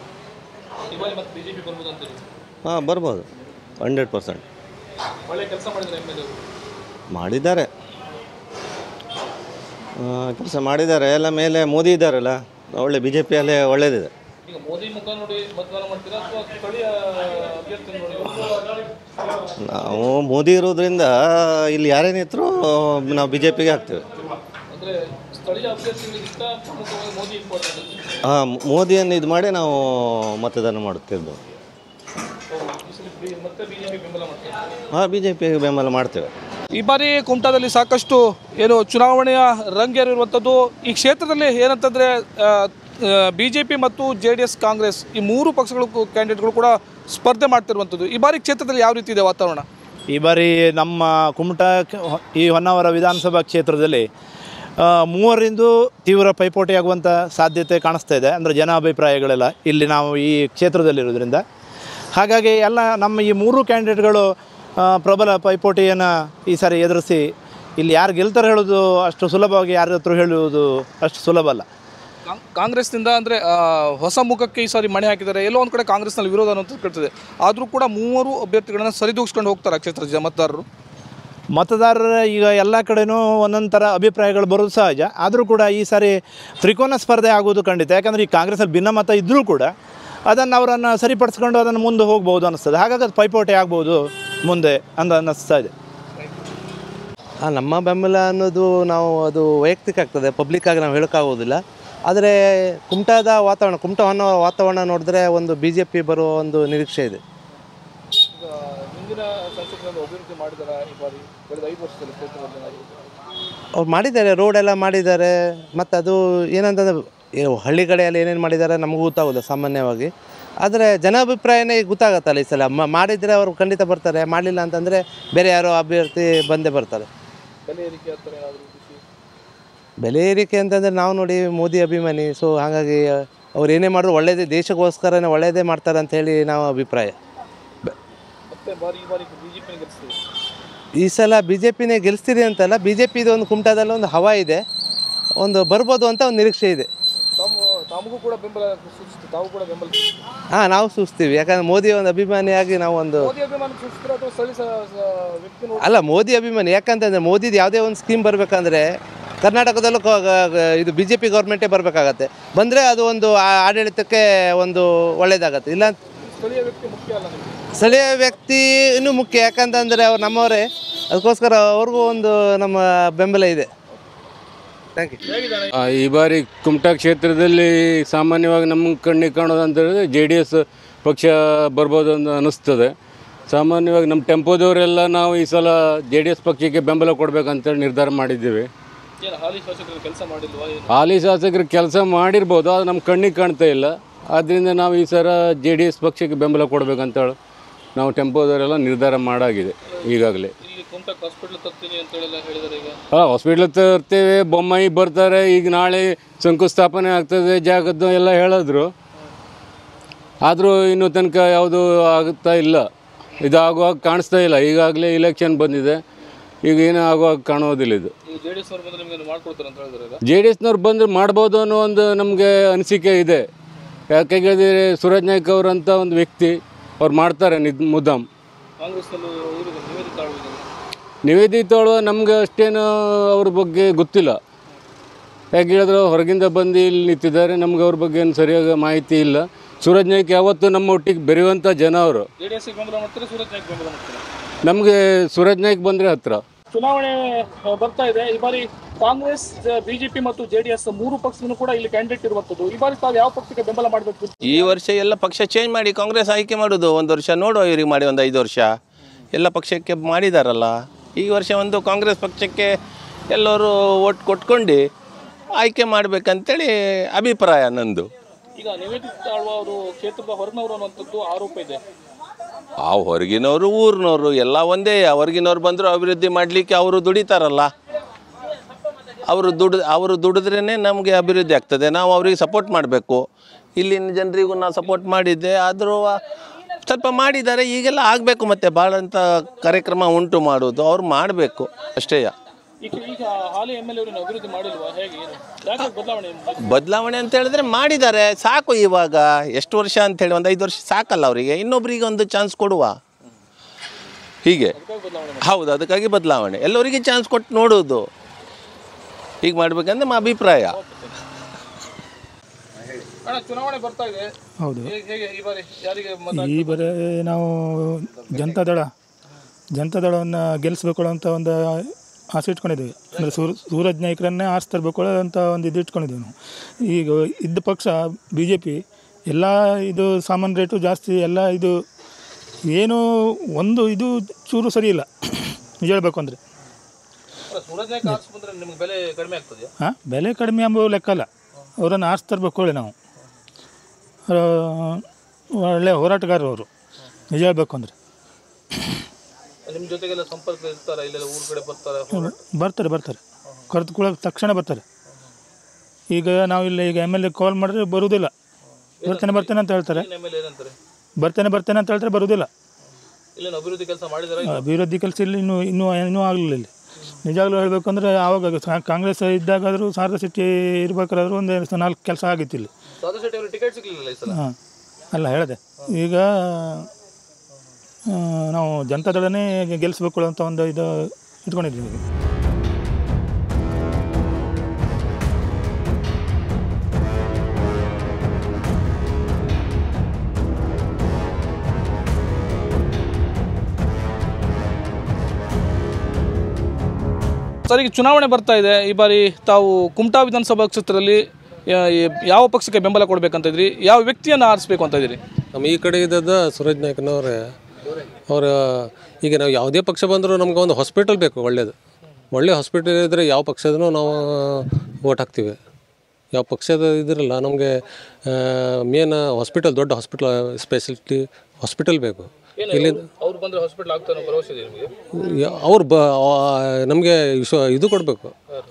ಮತ್ತೆ ಬಿ ಜೆ ಪಿ ಬರ್ಬೋದು ಅಂತೀರಿ ಹಾಂ ಬರ್ಬೋದು ಹಂಡ್ರೆಡ್ ಪರ್ಸೆಂಟ್ ಒಳ್ಳೆ ಕೆಲಸ ಮಾಡಿದ್ದಾರೆ ಎಮ್ ಎಲ್ ಅವರು ಮಾಡಿದ್ದಾರೆ ಕೆಲಸ ಮಾಡಿದ್ದಾರೆ ಎಲ್ಲ ಮೇಲೆ ಮೋದಿ ಇದ್ದಾರಲ್ಲ ಒಳ್ಳೆ ಬಿ ಜೆ ಪಿಯಲ್ಲೇ ಒಳ್ಳೇದಿದೆ ಈಗ ಮೋದಿ ಮುಖ ನೋಡಿ ಮತದಾನ ಮಾಡ್ತೀರಾ ಅಥವಾ ಸ್ಥಳೀಯ ಅಭ್ಯರ್ಥಿ ನೋಡಿ ನಾವು ಮೋದಿ ಇರೋದ್ರಿಂದ ಇಲ್ಲಿ ಯಾರೇ ನಿಂತರೂ ನಾವು ಬಿ ಜೆ ಪಿಗೆ ಹಾಕ್ತೇವೆ ಅಂದರೆ ಸ್ಥಳೀಯ ಅಭ್ಯರ್ಥಿಗಳಿಗೆ ಇಷ್ಟ ಪ್ರಮುಖವಾಗಿ ಮೋದಿ ಇಂಪಾರ್ಟೆಂಟ್ ಹಾಂ ಮೋದಿಯನ್ನು ಇದು ಮಾಡಿ ನಾವು ಮತದಾನ ಮಾಡುತ್ತಿದ್ದು ಮತ್ತೆ ಬಿ ಜೆ ಪಿ ಬೆಂಬಲ ಮಾಡ್ತಾರೆ ಹಾಂ ಬಿ ಜೆ ಪಿಗೆ ಬೆಂಬಲ ಮಾಡ್ತೇವೆ ಈ ಬಾರಿ ಕುಮಟಾದಲ್ಲಿ ಸಾಕಷ್ಟು ಏನು ಚುನಾವಣೆಯ ರಂಗೇರಿರುವಂಥದ್ದು ಈ ಕ್ಷೇತ್ರದಲ್ಲಿ ಏನಂತಂದರೆ ಬಿ ಜೆ ಪಿ ಮತ್ತು ಜೆ ಡಿ ಎಸ್ ಕಾಂಗ್ರೆಸ್ ಈ ಮೂರು ಪಕ್ಷಗಳು ಕ್ಯಾಂಡಿಡೇಟ್ಗಳು ಕೂಡ ಸ್ಪರ್ಧೆ ಮಾಡ್ತಿರುವಂಥದ್ದು ಈ ಬಾರಿ ಕ್ಷೇತ್ರದಲ್ಲಿ ಯಾವ ರೀತಿ ಇದೆ ವಾತಾವರಣ ಈ ಬಾರಿ ನಮ್ಮ ಕುಮಟಾ ಕ- ಈ ಹೊನ್ನಾವರ ವಿಧಾನಸಭಾ ಕ್ಷೇತ್ರದಲ್ಲಿ ಆ, ಮೂವರಿಂದು ತೀವ್ರ ಪೈಪೋಟಿಯಾಗುವಂಥ ಸಾಧ್ಯತೆ ಕಾಣಿಸ್ತಾ ಇದೆ ಅಂದರೆ ಜನ ಅಭಿಪ್ರಾಯಗಳೆಲ್ಲ ಇಲ್ಲಿ ನಾವು ಈ ಕ್ಷೇತ್ರದಲ್ಲಿರೋದ್ರಿಂದ ಹಾಗಾಗಿ ಎಲ್ಲ ನಮ್ಮ ಈ ಮೂರು ಕ್ಯಾಂಡಿಡೇಟ್ಗಳು ಆ, ಪ್ರಬಲ ಪೈಪೋಟಿಯನ್ನು ಈ ಸಾರಿ ಎದುರಿಸಿ ಇಲ್ಲಿ ಯಾರು ಗೆಲ್ತಾರೆ ಹೇಳೋದು ಅಷ್ಟು ಸುಲಭವಾಗಿ ಯಾರ ಹತ್ರ ಹೇಳುವುದು ಅಷ್ಟು ಸುಲಭ ಅಲ್ಲ ಕಾಂಗ್- ಕಾಂಗ್ರೆಸ್ನಿಂದ ಅಂದರೆ ಹೊಸ ಮುಖಕ್ಕೆ ಈ ಸಾರಿ ಮಣೆ ಹಾಕಿದ್ದಾರೆ ಎಲ್ಲೋ ಒಂದು ಕಡೆ ಕಾಂಗ್ರೆಸ್ನಲ್ಲಿ ವಿರೋಧ ಅನ್ನೋದು ಕೇಳ್ತದೆ ಆದರೂ ಕೂಡ ಮೂವರು ಅಭ್ಯರ್ಥಿಗಳನ್ನ ಸರಿದೂಗಿಸ್ಕೊಂಡು ಹೋಗ್ತಾರೆ ಆ ಕ್ಷೇತ್ರದ ಜ- ಮತದಾರರು ಮತದಾರರ ಈಗ ಎಲ್ಲ ಕಡೆನೂ ಒಂದೊಂದು ಥರ ಅಭಿಪ್ರಾಯಗಳು ಬರೋದು ಸಹಜ ಆದರೂ ಕೂಡ ಈ ಸಾರಿ ತ್ರಿಕೋನ ಸ್ಪರ್ಧೆ ಆಗೋದು ಖಂಡಿತ ಯಾಕಂದರೆ ಈ ಕಾಂಗ್ರೆಸ್ಸಲ್ಲಿ ಭಿನ್ನಮತ ಇದ್ದರೂ ಕೂಡ ಅದನ್ನು ಅವರನ್ನು ಸರಿಪಡಿಸ್ಕೊಂಡು ಅದನ್ನು ಮುಂದೆ ಹೋಗ್ಬೋದು ಅನ್ನಿಸ್ತದೆ ಹಾಗಾಗಿ ಅದು ಪೈಪೋಟಿ ಆಗ್ಬೋದು ಮುಂದೆ ಅಂತ ಅನ್ನಿಸ್ತಾ ಇದೆ ಆ, ನಮ್ಮ ಬೆಂಬಲ ಅನ್ನೋದು ನಾವು ಅದು ವೈಯಕ್ತಿಕ ಆಗ್ತದೆ ಪಬ್ಲಿಕ್ ಆಗಿ ನಾವು ಹೇಳೋಕ್ಕಾಗೋದಿಲ್ಲ ಆದರೆ ಕುಮಟಾದ ವಾತಾವರಣ ಕುಮಟ ಅನ್ನೋ ವಾತಾವರಣ ನೋಡಿದ್ರೆ ಒಂದು ಬಿ ಜೆ ಪಿ ಬರೋ ಒಂದು ನಿರೀಕ್ಷೆ ಇದೆ ಈಗ ಹಿಂದಿನ ಸಂಸತ್ತಿನಲ್ಲಿ ಅಭಿವೃದ್ಧಿ ಮಾಡಿದಾರ ಈ ಬಾರಿ ಕಳೆದ ಐದು ವರ್ಷದಲ್ಲಿ ಕ್ಷೇತ್ರದಲ್ಲಿ ಏನಾದ್ರು? ಅವ್ರು ಮಾಡಿದ್ದಾರೆ ರೋಡ್ ಎಲ್ಲ ಮಾಡಿದ್ದಾರೆ ಮತ್ತು ಅದು ಏನಂತಂದ್ರೆ ಈ ಹಳ್ಳಿ ಕಡೆಯಲ್ಲಿ ಏನೇನು ಮಾಡಿದ್ದಾರೆ ನಮಗೂ ಗೊತ್ತಾಗೋದು ಸಾಮಾನ್ಯವಾಗಿ ಆದರೆ ಜನಾಭಿಪ್ರಾಯನೇ ಗೊತ್ತಾಗತ್ತಲ್ಲ ಈ ಸಲ ಮ- ಮಾಡಿದರೆ ಅವರು ಖಂಡಿತ ಬರ್ತಾರೆ ಮಾಡಲಿಲ್ಲ ಅಂತಂದರೆ ಬೇರೆ ಯಾರೋ ಅಭ್ಯರ್ಥಿ ಬಂದೇ ಬರ್ತಾರೆ ಬೆಲೆ ಏರಿಕೆ ಆ ಥರ ಏನಾದರೂ ಬೆಲೆ ಏರಿಕೆ ಅಂತಂದರೆ ನಾವು ನೋಡಿ ಮೋದಿ ಅಭಿಮಾನಿ ಸೊ ಹಾಗಾಗಿ ಅವ್ರು ಏನೇ ಮಾಡಿದ್ರು ಒಳ್ಳೇದೇ ದೇಶಕ್ಕೋಸ್ಕರನೇ ಒಳ್ಳೆಯದೇ ಮಾಡ್ತಾರೆ ಅಂತ ಹೇಳಿ ನಾವು ಅಭಿಪ್ರಾಯ ಮತ್ತೆ ಬಾರಿ ಈ ಬಾರಿ ಬಿ ಜೆ ಪಿನ ಗೆಲ್ಲಿಸ್ತೀವಿ ಈ ಸಲ ಬಿ ಜೆ ಪಿನೇ ಗೆಲ್ಲಿಸ್ತೀರಿ ಅಂತಲ್ಲ ಬಿ ಜೆ ಪಿದು ಒಂದು ಕುಮಟಾದಲ್ಲಿ ಒಂದು ಹವಾ ಇದೆ ಒಂದು ಬರ್ಬೋದು ಅಂತ ಒಂದು ನಿರೀಕ್ಷೆ ಇದೆ ತಾವು ತಮಗೂ ಕೂಡ ಬೆಂಬಲ ಸೂಚಿಸ್ತೀವಿ ತಾವು ಕೂಡ ಬೆಂಬಲ ಸೂಚಿಸ್ತೀವಿ. ಹಾಂ ನಾವು ಸೂಸ್ತೀವಿ ಯಾಕಂದ್ರೆ ಮೋದಿ ಒಂದು ಅಭಿಮಾನಿಯಾಗಿ ನಾವು ಒಂದು ಮೋದಿ ಅಭಿಮಾನ ಸೂಚಿಸ್ತೀರಾ ಅಥವಾ ಸ್ಥಳೀಯ ಸ- ಸ- ವ್ಯಕ್ತಿ ನೋಡಿ ಅಲ್ಲ ಮೋದಿ ಅಭಿಮಾನಿ ಯಾಕಂತಂದ್ರೆ ಮೋದಿದು ಯಾವುದೇ ಒಂದು ಸ್ಕೀಮ್ ಬರಬೇಕಂದ್ರೆ ಕರ್ನಾಟಕದಲ್ಲೂ ಕ- ಗ- ಗ- ಇದು ಬಿ ಜೆ ಪಿ ಗೌರ್ಮೆಂಟೇ ಬರಬೇಕಾಗತ್ತೆ ಬಂದರೆ ಅದು ಒಂದು ಆ- ಆಡಳಿತಕ್ಕೆ ಒಂದು ಒಳ್ಳೇದಾಗತ್ತೆ ಇಲ್ಲ ಸ್ಥಳೀಯ ವ್ಯಕ್ತಿ ಮುಖ್ಯ ಅಲ್ಲ ನಿಮಗೆ ಸ್ಥಳೀಯ ವ್ಯಕ್ತಿ ಇನ್ನೂ ಮುಖ್ಯ ಯಾಕಂತಂದರೆ ಅವ್ರು ನಮ್ಮವರೇ ಅದಕ್ಕೋಸ್ಕರ ಅವ್ರಿಗೂ ಒಂದು ನಮ್ಮ ಬೆಂಬಲ ಇದೆ ಥ್ಯಾಂಕ್ ಯು ಆ, ಈ ಬಾರಿ ಕುಮಟಾ ಕ್ಷೇತ್ರದಲ್ಲಿ ಸಾಮಾನ್ಯವಾಗಿ ನಮ್ಮ ಕಣ್ಣಿಗೆ ಕಾಣೋದು ಅಂತ ಹೇಳಿದ್ರೆ ಜೆ ಡಿ ಎಸ್ ಪಕ್ಷ ಬರ್ಬೋದು ಅಂತ ಅನ್ನಿಸ್ತದೆ ಸಾಮಾನ್ಯವಾಗಿ ನಮ್ಮ ಟೆಂಪೋದವರೆಲ್ಲ ನಾವು ಈ ಸಲ ಜೆ ಡಿ ಎಸ್ ಪಕ್ಷಕ್ಕೆ ಬೆಂಬಲ ಕೊಡಬೇಕಂತೇಳಿ ನಿರ್ಧಾರ ಮಾಡಿದ್ದೀವಿ ಏನು ಹಾಲಿ ಶಾಸಕರು ಕೆಲಸ ಮಾಡಿಲ್ವಾ ಏನು ಹಾಲಿ ಶಾಸಕರು ಕೆಲಸ ಮಾಡಿರ್ಬೋದು ಅದು ನಮ್ಮ ಕಣ್ಣಿಗೆ ಕಾಣ್ತಾ ಇಲ್ಲ ಆದ್ದರಿಂದ ನಾವು ಈ ಸಲ ಜೆ ಡಿ ಎಸ್ ಪಕ್ಷಕ್ಕೆ ಬೆಂಬಲ ಕೊಡಬೇಕಂತೇಳಿ ನಾವು ಟೆಂಪೋದವರೆಲ್ಲ ನಿರ್ಧಾರ ಮಾಡಾಗಿದೆ ಈಗಾಗಲೇ ಇಲ್ಲಿ ಕುಮಟಕ್ ಹಾಸ್ಪಿಟ್ಲ್ ತರ್ತೀನಿ ಅಂತ ಹೇಳೆಲ್ಲ ಹೇಳಿದಾರೆ ಈಗ ಹಾಂ ಹಾಸ್ಪಿಟ್ಲ್ ತರ್ತೇವೆ ಬೊಮ್ಮಾಯಿ ಬರ್ತಾರೆ ಈಗ ನಾಳೆ ಶಂಕುಸ್ಥಾಪನೆ ಆಗ್ತದೆ ಜಾಗದ್ದು ಎಲ್ಲ ಹೇಳಿದ್ರು ಆದರೂ ಇನ್ನೂ ತನಕ ಯಾವುದು ಆಗುತ್ತಾ ಇಲ್ಲ ಇದು ಆಗುವಾಗ ಕಾಣಿಸ್ತಾ ಇಲ್ಲ ಈಗಾಗಲೇ ಇಲೆಕ್ಷನ್ ಬಂದಿದೆ ಈಗ ಏನೂ ಆಗುವಾಗ ಕಾಣೋದಿಲ್ಲ ಇದು ಈಗ ಜೆ ಡಿ ಎಸ್ ಅವ್ರು ಬಂದ್ರೆ ನಿಮ್ಗೆ ಮಾಡ್ಕೊಡ್ತಾರೆ ಅಂತ ಹೇಳಿದಾರೆ ಈಗ ಜೆ ಡಿ ಎಸ್ನವ್ರು ಬಂದರೆ ಮಾಡ್ಬೋದು ಅನ್ನೋ ಒಂದು ನಮಗೆ ಅನಿಸಿಕೆ ಇದೆ ಯಾಕೆ ಹೇಳಿದ್ರೆ ಸೂರಜ್ ನಾಯ್ಕ್ ಅವರಂಥ ಒಂದು ವ್ಯಕ್ತಿ ಅವ್ರು ಮಾಡ್ತಾರೆ ನಿದ್ ಮುದ್ದಾಮ್ ಕಾಂಗ್ರೆಸ್ನಲ್ಲೂ ಇವರು ನಿವೇದಿತ ಆಳ್ವಿದ್ದಾರೆ ನಿವೇದಿತಳು ನಮ್ಗೆ ಅಷ್ಟೇನು ಅವ್ರ ಬಗ್ಗೆ ಗೊತ್ತಿಲ್ಲ ಯಾಕೆ ಹೇಳಿದ್ರೆ ಹೊರಗಿಂದ ಬಂದು ಇಲ್ಲಿ ನಿಂತಿದ್ದಾರೆ ನಮ್ಗೆ ಅವ್ರ ಬಗ್ಗೆ ಏನು ಸರಿಯಾಗಿ ಮಾಹಿತಿ ಇಲ್ಲ ಸೂರಜ್ ನಾಯ್ಕ್ ಯಾವತ್ತೂ ನಮ್ಮ ಒಟ್ಟಿಗೆ ಬೆರೆಯುವಂಥ ಜನ ಅವರು ಜೆ ಡಿ ಎಸ್ ಬೆಂಬಲ ಮಾಡ್ತಾರೆ ಸೂರಜ್ ನಾಯ್ಕ್ ಬೆಂಬಲ ಮಾಡ್ತಾರೆ ನಮಗೆ ಸೂರಜ್ ನಾಯ್ಕ್ ಬಂದರೆ ಹತ್ರ ಚುನಾವಣೆ ಆ, ಬರ್ತಾ ಇದೆ ಈ ಬಾರಿ ಕಾಂಗ್ರೆಸ್ ಬಿಜೆಪಿ ಮತ್ತು ಜೆಡಿಎಸ್ ಮೂರು ಪಕ್ಷದೂ ಕೂಡ ಇಲ್ಲಿ ಕ್ಯಾಂಡಿಡೇಟ್ ಇರುವಂತದ್ದು ಈ ಬಾರಿ ತಾವು ಯಾವ ಪಕ್ಷಕ್ಕೆ ಬೆಂಬಲ ಮಾಡಬೇಕು ಈ ವರ್ಷ ಎಲ್ಲ ಪಕ್ಷ ಚೇಂಜ್ ಮಾಡಿ ಕಾಂಗ್ರೆಸ್ ಆಯ್ಕೆ ಮಾಡೋದು ಒಂದು ವರ್ಷ ನೋಡುವ ಇವ್ರಿಗೆ ಮಾಡಿ ಒಂದು ಐದು ವರ್ಷ ಎಲ್ಲ ಪಕ್ಷಕ್ಕೆ ಮಾಡಿದಾರಲ್ಲ ಈ ವರ್ಷ ಒಂದು ಕಾಂಗ್ರೆಸ್ ಪಕ್ಷಕ್ಕೆ ಎಲ್ಲರೂ ಒಟ್ಟು ಕೊಟ್ಕೊಂಡು ಆಯ್ಕೆ ಮಾಡಬೇಕಂತೇಳಿ ಅಭಿಪ್ರಾಯ ನಂದು ಈಗ ನಿವೇದಿತ ಆಳ್ವ ಅವರು ಕ್ಷೇತ್ರದ ಹೊರನವರು ಅನ್ನುವಂಥದ್ದು ಆರೋಪ ಇದೆ ಆ ಹೊರಗಿನವರು ಊರಿನವರು ಎಲ್ಲ ಒಂದೇ ಹೊರಗಿನವ್ರು ಬಂದರೂ ಅಭಿವೃದ್ಧಿ ಮಾಡಲಿಕ್ಕೆ ಅವರು ದುಡಿತಾರಲ್ಲ ಅವರು ದುಡ್ ಅವರು ದುಡಿದ್ರೇ ನಮಗೆ ಅಭಿವೃದ್ಧಿ ಆಗ್ತದೆ ನಾವು ಅವರಿಗೆ ಸಪೋರ್ಟ್ ಮಾಡಬೇಕು ಇಲ್ಲಿನ ಜನರಿಗೂ ನಾವು ಸಪೋರ್ಟ್ ಮಾಡಿದ್ದೆ ಆದರೂ ಸ್ವಲ್ಪ ಮಾಡಿದ್ದಾರೆ ಈಗೆಲ್ಲ ಆಗಬೇಕು ಮತ್ತೆ ಭಾಳ ಅಂತ ಕಾರ್ಯಕ್ರಮ ಉಂಟು ಮಾಡೋದು ಅವ್ರು ಮಾಡಬೇಕು ಅಷ್ಟೇ ಈಗ ಈಗ ಹಾಲಿ ಎಮ್ ಎಲ್ ಎ ಅಭಿವೃದ್ಧಿ ಮಾಡಿಲ್ವಾ ಹೇಗೆ ಏನು ಯಾಕೆ ಬದಲಾವಣೆ ಬದಲಾವಣೆ ಅಂತ ಹೇಳಿದ್ರೆ ಮಾಡಿದ್ದಾರೆ ಸಾಕು ಇವಾಗ ಎಷ್ಟು ವರ್ಷ ಅಂತ ಹೇಳಿ ಒಂದು ಐದು ವರ್ಷ ಸಾಕಲ್ಲ ಅವರಿಗೆ ಇನ್ನೊಬ್ರಿಗೆ ಒಂದು ಚಾನ್ಸ್ ಕೊಡುವ ಹೀಗೆ ಹೌದು ಅದಕ್ಕಾಗಿ ಬದಲಾವಣೆ ಎಲ್ಲರಿಗೆ ಚಾನ್ಸ್ ಕೊಟ್ಟು ನೋಡೋದು ಹೀಗೆ ಮಾಡ್ಬೇಕಂತ ನಮ್ಮ ಅಭಿಪ್ರಾಯ ಅಣ್ಣ ಚುನಾವಣೆ ಬರ್ತಾ ಇದೆ ಹೌದು ಹೇಗೆ ಹೇಗೆ ಈ ಬಾರಿ ಯಾರಿಗೆ ಮತ ಈ ಬರೀ ನಾವು ಜನತಾದಳ ಜನತಾದಳವನ್ನು ಗೆಲ್ಲಿಸ್ಬೇಕು ಅಂತ ಒಂದು ಆಸೆ ಇಟ್ಕೊಂಡಿದ್ದೀವಿ ಅಂದರೆ ಸೂರ್ ಸೂರಜ್ ನಾಯ್ಕರನ್ನೇ ಆರಿಸಿ ತರಬೇಕು ಅಂತ ಒಂದು ಇದು ಇಟ್ಕೊಂಡಿದ್ದೀವಿ ನಾವು ಈಗ ಇದ್ದ ಪಕ್ಷ ಬಿ ಜೆ ಪಿ ಎಲ್ಲ ಇದು ಸಾಮಾನು ರೇಟು ಜಾಸ್ತಿ ಎಲ್ಲ ಇದು ಏನು ಒಂದು ಇದು ಚೂರು ಸರಿ ಇಲ್ಲ ನಿಜ ಹೇಳ್ಬೇಕು ಅಂದರೆ ಸೂರಜ್ ನಾಯ್ಕ ಆರ್ಸ್ ಬಂದ್ರೆ ನಿಮ್ಗೆ ಬೆಲೆ ಕಡಿಮೆ ಆಗ್ತದೆಯಾ ಹಾಂ ಬೆಲೆ ಕಡಿಮೆ ಎಂಬ ಲೆಕ್ಕ ಅಲ್ಲ ಅವರನ್ನು ಆರಿಸಿ ತರಬೇಕು ಹೇಳಿ ನಾವು ಆ, ಒಳ್ಳೆ ಹೋರಾಟಗಾರರು ಅವರು ನಿಜ ಹೇಳ್ಬೇಕು ಅಂದರೆ ನಿಮ್ಮ ಜೊತೆಗೆಲ್ಲ ಸಂಪರ್ಕ ಇರ್ತಾರ ಇಲ್ಲೆಲ್ಲ ಊರ್ ಕಡೆ ಬರ್ತಾರ ಹೋರಾಟ ಬರ್ತಾರೆ ಬರ್ತಾರೆ ಕರೆದುಕೊಳ್ಳೋಕೆ ತಕ್ಷಣ ಬರ್ತಾರೆ ಈಗ ನಾವು ಇಲ್ಲಿ ಈಗ ಎಮ್ ಎಲ್ ಎ ಕಾಲ್ ಮಾಡಿದ್ರೆ ಬರುವುದಿಲ್ಲ ಬರ್ತೇನೆ ಬರ್ತೇನೆ ಅಂತ ಹೇಳ್ತಾರೆ ಎಮ್ ಎಲ್ ಎ ಏನಂತಾರೆ ಬರ್ತೇನೆ ಬರ್ತೇನೆ ಅಂತ ಹೇಳ್ತಾರೆ ಬರುವುದಿಲ್ಲ ಇಲ್ಲೇನು ಅಭಿವೃದ್ಧಿ ಕೆಲಸ ಮಾಡಿದಾರ ಅಭಿವೃದ್ಧಿ ಕೆಲಸ ಇಲ್ಲಿ ಇನ್ನೂ ಇನ್ನೂ ಇನ್ನೂ ಆಗಲಿಲ್ಲ ಇಲ್ಲಿ ನಿಜವಾಗ್ಲೂ ಹೇಳಬೇಕು ಅಂದರೆ ಆವಾಗ ಕಾ- ಕಾಂಗ್ರೆಸ್ ಇದ್ದಾಗಾದರೂ ಶಾರದಾ ಶೆಟ್ಟಿ ಇರ್ಬೇಕಾದ್ರೂ ಒಂದು ನಾಲ್ಕು ಕೆಲಸ ಆಗಿತ್ತು ಇಲ್ಲಿ ಸಾಧು ಶೆಟ್ಟಿ ಅವ್ರಿಗೆ ಟಿಕೆಟ್ ಸಿಗ್ಲಿಲ್ಲ ಈ ಸಲ ಹಾಂ ಅಲ್ಲ ಹೇಳಿದೆ ಈಗ ಆ, ನಾವು ಜನತಾದಳನೇ ಗೆಲ್ಲಿಸ್ಬೇಕು ಅಂತ ಒಂದು ಇದು ಇಟ್ಕೊಂಡಿದ್ದೀವಿ ಈಗ. ಸರ್ ಈಗ ಚುನಾವಣೆ ಬರ್ತಾ ಇದೆ ಈ ಬಾರಿ ತಾವು ಕುಮಟಾ ವಿಧಾನಸಭಾ ಕ್ಷೇತ್ರದಲ್ಲಿ ಯಾ- ಯಾವ ಪಕ್ಷಕ್ಕೆ ಬೆಂಬಲ ಕೊಡ್ಬೇಕಂತ ಇದ್ರಿ ಯಾವ ವ್ಯಕ್ತಿಯನ್ನು ಆರಿಸ್ಬೇಕು ಅಂತ ಇದ್ದೀರಿ ನಮ್ಮ ಈ ಕಡೆ ಇದ್ದದ್ದು ಸೂರಜ್ ನಾಯ್ಕನವ್ರೆ ಅವರ ಈಗ ನಾವು ಯಾವುದೇ ಪಕ್ಷ ಬಂದರೂ ನಮ್ಗೆ ಒಂದು ಹಾಸ್ಪಿಟಲ್ ಬೇಕು ಒಳ್ಳೇದು ಒಳ್ಳೆ ಹಾಸ್ಪಿಟಲ್ ಇದ್ದರೆ ಯಾವ ಪಕ್ಷದೂ ನಾವು ಓಟ್ ಹಾಕ್ತೀವಿ ಯಾವ ಪಕ್ಷದ ಇದಿರಲ್ಲ ನಮಗೆ ಮೇನ್ ಹಾಸ್ಪಿಟಲ್ ದೊಡ್ಡ ಹಾಸ್ಪಿಟಲ್ ಸ್ಪೆಷಾಲಿಟಿ ಹಾಸ್ಪಿಟಲ್ ಬೇಕು ಇಲ್ಲಿಂದ ಅವ್ರು ಬಂದ್ರೆ ಹಾಸ್ಪಿಟಲ್ ಆಗ್ತಾನೆ ಭರವಸೆ ಇದೆ ನಿಮಗೆ ಅವ್ರು ಬ ನಮಗೆ ಇದು ಕೊಡಬೇಕು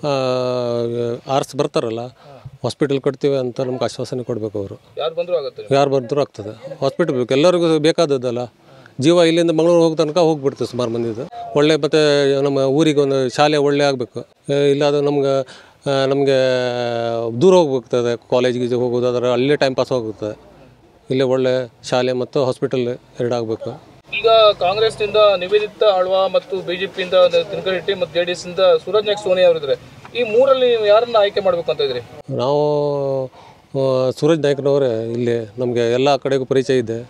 ಆರ್ಸ್ ಬರ್ತಾರಲ್ಲ ಹಾಸ್ಪಿಟಲ್ ಕೊಡ್ತೀವಿ ಅಂತ ನಮ್ಗೆ ಆಶ್ವಾಸನೆ ಕೊಡಬೇಕು ಅವರು ಯಾರು ಬಂದರೂ ಆಗುತ್ತೆ ಯಾರು ಬಂದರೂ ಆಗ್ತದೆ ಹಾಸ್ಪಿಟಲ್ ಬೇಕು ಎಲ್ಲರಿಗೂ ಬೇಕಾದದ್ದಲ್ಲ ಜೀವ ಇಲ್ಲಿಂದ ಮಂಗಳೂರು ಹೋಗೋ ತನಕ ಹೋಗ್ಬಿಡ್ತದೆ ಸುಮಾರು ಮಂದಿದು ಒಳ್ಳೆ ಮತ್ತು ನಮ್ಮ ಊರಿಗೆ ಒಂದು ಶಾಲೆ ಒಳ್ಳೆ ಆಗಬೇಕು ಇಲ್ಲಾದ್ರೆ ನಮ್ಗೆ ನಮಗೆ ದೂರ ಹೋಗ್ಬೇಕಾಗ್ತದೆ ಕಾಲೇಜಿಗೆ ಹೋಗೋದು ಅದರ ಅಲ್ಲೇ ಟೈಮ್ ಪಾಸ್ ಹೋಗುತ್ತೆ ಇಲ್ಲೇ ಒಳ್ಳೆ ಶಾಲೆ ಮತ್ತು ಹಾಸ್ಪಿಟಲ್ ಎರಡು ಆಗಬೇಕು ಈಗ ಕಾಂಗ್ರೆಸ್ನಿಂದ ನಿವೇದಿತ ಆಳ್ವ ಮತ್ತು ಬಿಜೆಪಿಯಿಂದ ದಿನಕರ್ ರೆಡ್ಡಿ ಮತ್ತು ಜೆ ಡಿ ಎಸ್ ಇಂದ ಸೂರಜ್ ನಾಯ್ಕ್ ಸೋನಿಯಾ ಅವರಿದ್ದಾರೆ ಈ ಮೂರಲ್ಲಿ ನೀವು ಯಾರನ್ನ ಆಯ್ಕೆ ಮಾಡ್ಬೇಕು ಅಂತ ಇದ್ರಿ ನಾವು ಆ, ಸೂರಜ್ ನಾಯ್ಕನವರೇ ಇಲ್ಲಿ ನಮಗೆ ಎಲ್ಲ ಕಡೆಗೂ ಪರಿಚಯ ಇದೆ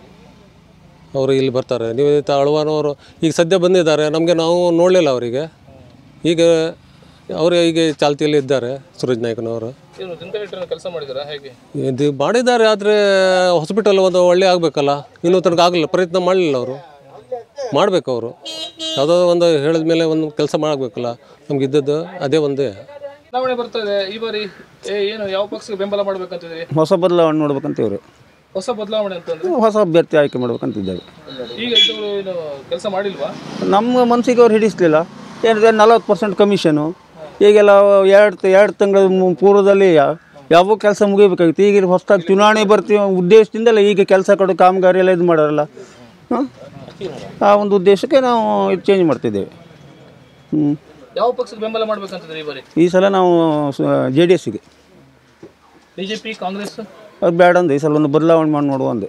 ಅವರು ಇಲ್ಲಿ ಬರ್ತಾರೆ ನಿವೇದಿತ ಅಳ್ವಾನವರು ಈಗ ಸದ್ಯ ಬಂದಿದ್ದಾರೆ ನಮಗೆ ನಾವು ನೋಡಲಿಲ್ಲ ಅವರಿಗೆ ಈಗ ಅವರು ಈಗ ಚಾಲ್ತಿಯಲ್ಲಿ ಇದ್ದಾರೆ ಸೂರಜ್ ನಾಯ್ಕನವರು ಏನು ದಿನಕರ್ ರೆಡ್ಡಿ ಕೆಲಸ ಮಾಡಿದಾರಾ ಹೇಗೆ ಇದು ಮಾಡಿದ್ದಾರೆ ಆದರೆ ಹಾಸ್ಪಿಟಲ್ ಒಂದು ಒಳ್ಳೆ ಆಗಬೇಕಲ್ಲ ಇನ್ನೂ ತನಕ ಆಗಲಿಲ್ಲ ಪ್ರಯತ್ನ ಮಾಡಲಿಲ್ಲ ಅವರು ಮಾಡಬೇಕು ಅವರು ಯಾವುದೋ ಒಂದು ಹೇಳಿದ ಮೇಲೆ ಒಂದು ಕೆಲಸ ಮಾಡಬೇಕಲ್ಲ ನಮ್ಗೆ ಇದ್ದದ್ದು ಅದೇ ಒಂದೇ ಚುನಾವಣೆ ಬರ್ತಾ ಇದೆ ಈ ಬಾರಿ ಏ, ಏನು ಯಾವ ಪಕ್ಷಕ್ಕೆ ಬೆಂಬಲ ಮಾಡ್ಬೇಕಂತಿದ್ರಿ ಹೊಸ ಬದಲಾವಣೆ ನೋಡ್ಬೇಕಂತೀವ್ರಿ ಹೊಸ ಬದಲಾವಣೆ ಅಂತಂದ್ರೆ ಹೊಸ ಅಭ್ಯರ್ಥಿ ಆಯ್ಕೆ ಮಾಡ್ಬೇಕಂತಿದ್ದೇವೆ ಈಗ ಇದ್ದವರು ಏನು ಕೆಲಸ ಮಾಡಿಲ್ವಾ ನಮ್ಮ ಮನಸ್ಸಿಗೆ ಅವ್ರು ಹಿಡಿಸ್ಲಿಲ್ಲ ಏನಿದೆ ನಲವತ್ತು ಪರ್ಸೆಂಟ್ ಕಮಿಷನು ಈಗೆಲ್ಲ ಎರಡು ಎರಡು ತಿಂಗಳ ಮು- ಪೂರ್ವದಲ್ಲಿ ಯಾ- ಯಾವ ಕೆಲಸ ಮುಗಿಬೇಕಾಗಿತ್ತು ಈಗ ಹೊಸದಾಗಿ ಚುನಾವಣೆ ಬರ್ತೀವಿ ಉದ್ದೇಶದಿಂದಲೇ ಈಗ ಕೆಲಸ ಕೊಡೋ ಕಾಮಗಾರಿ ಎಲ್ಲ ಇದು ಮಾಡೋರಲ್ಲ ಹಾಂ ಆ ಒಂದು ಉದ್ದೇಶಕ್ಕೆ ನಾವು ಇದು ಚೇಂಜ್ ಮಾಡ್ತಿದ್ದೇವೆ ಹ್ಞೂ ಯಾವ ಪಕ್ಷಕ್ಕೆ ಬೆಂಬಲ ಮಾಡ್ಬೇಕಂತಿದ್ರಿ ಈ ಬಾರಿ ಈ ಸಲ ನಾವು ಜೆ ಡಿ ಎಸ್ಸಿಗೆ ಬಿಜೆಪಿ ಕಾಂಗ್ರೆಸ್ ಅದು ಬೇಡ ಅಂದೆ ಈ ಸಲ ಒಂದು ಬದಲಾವಣೆ ಮಾಡಿ ನೋಡುವ ಅಂದೆ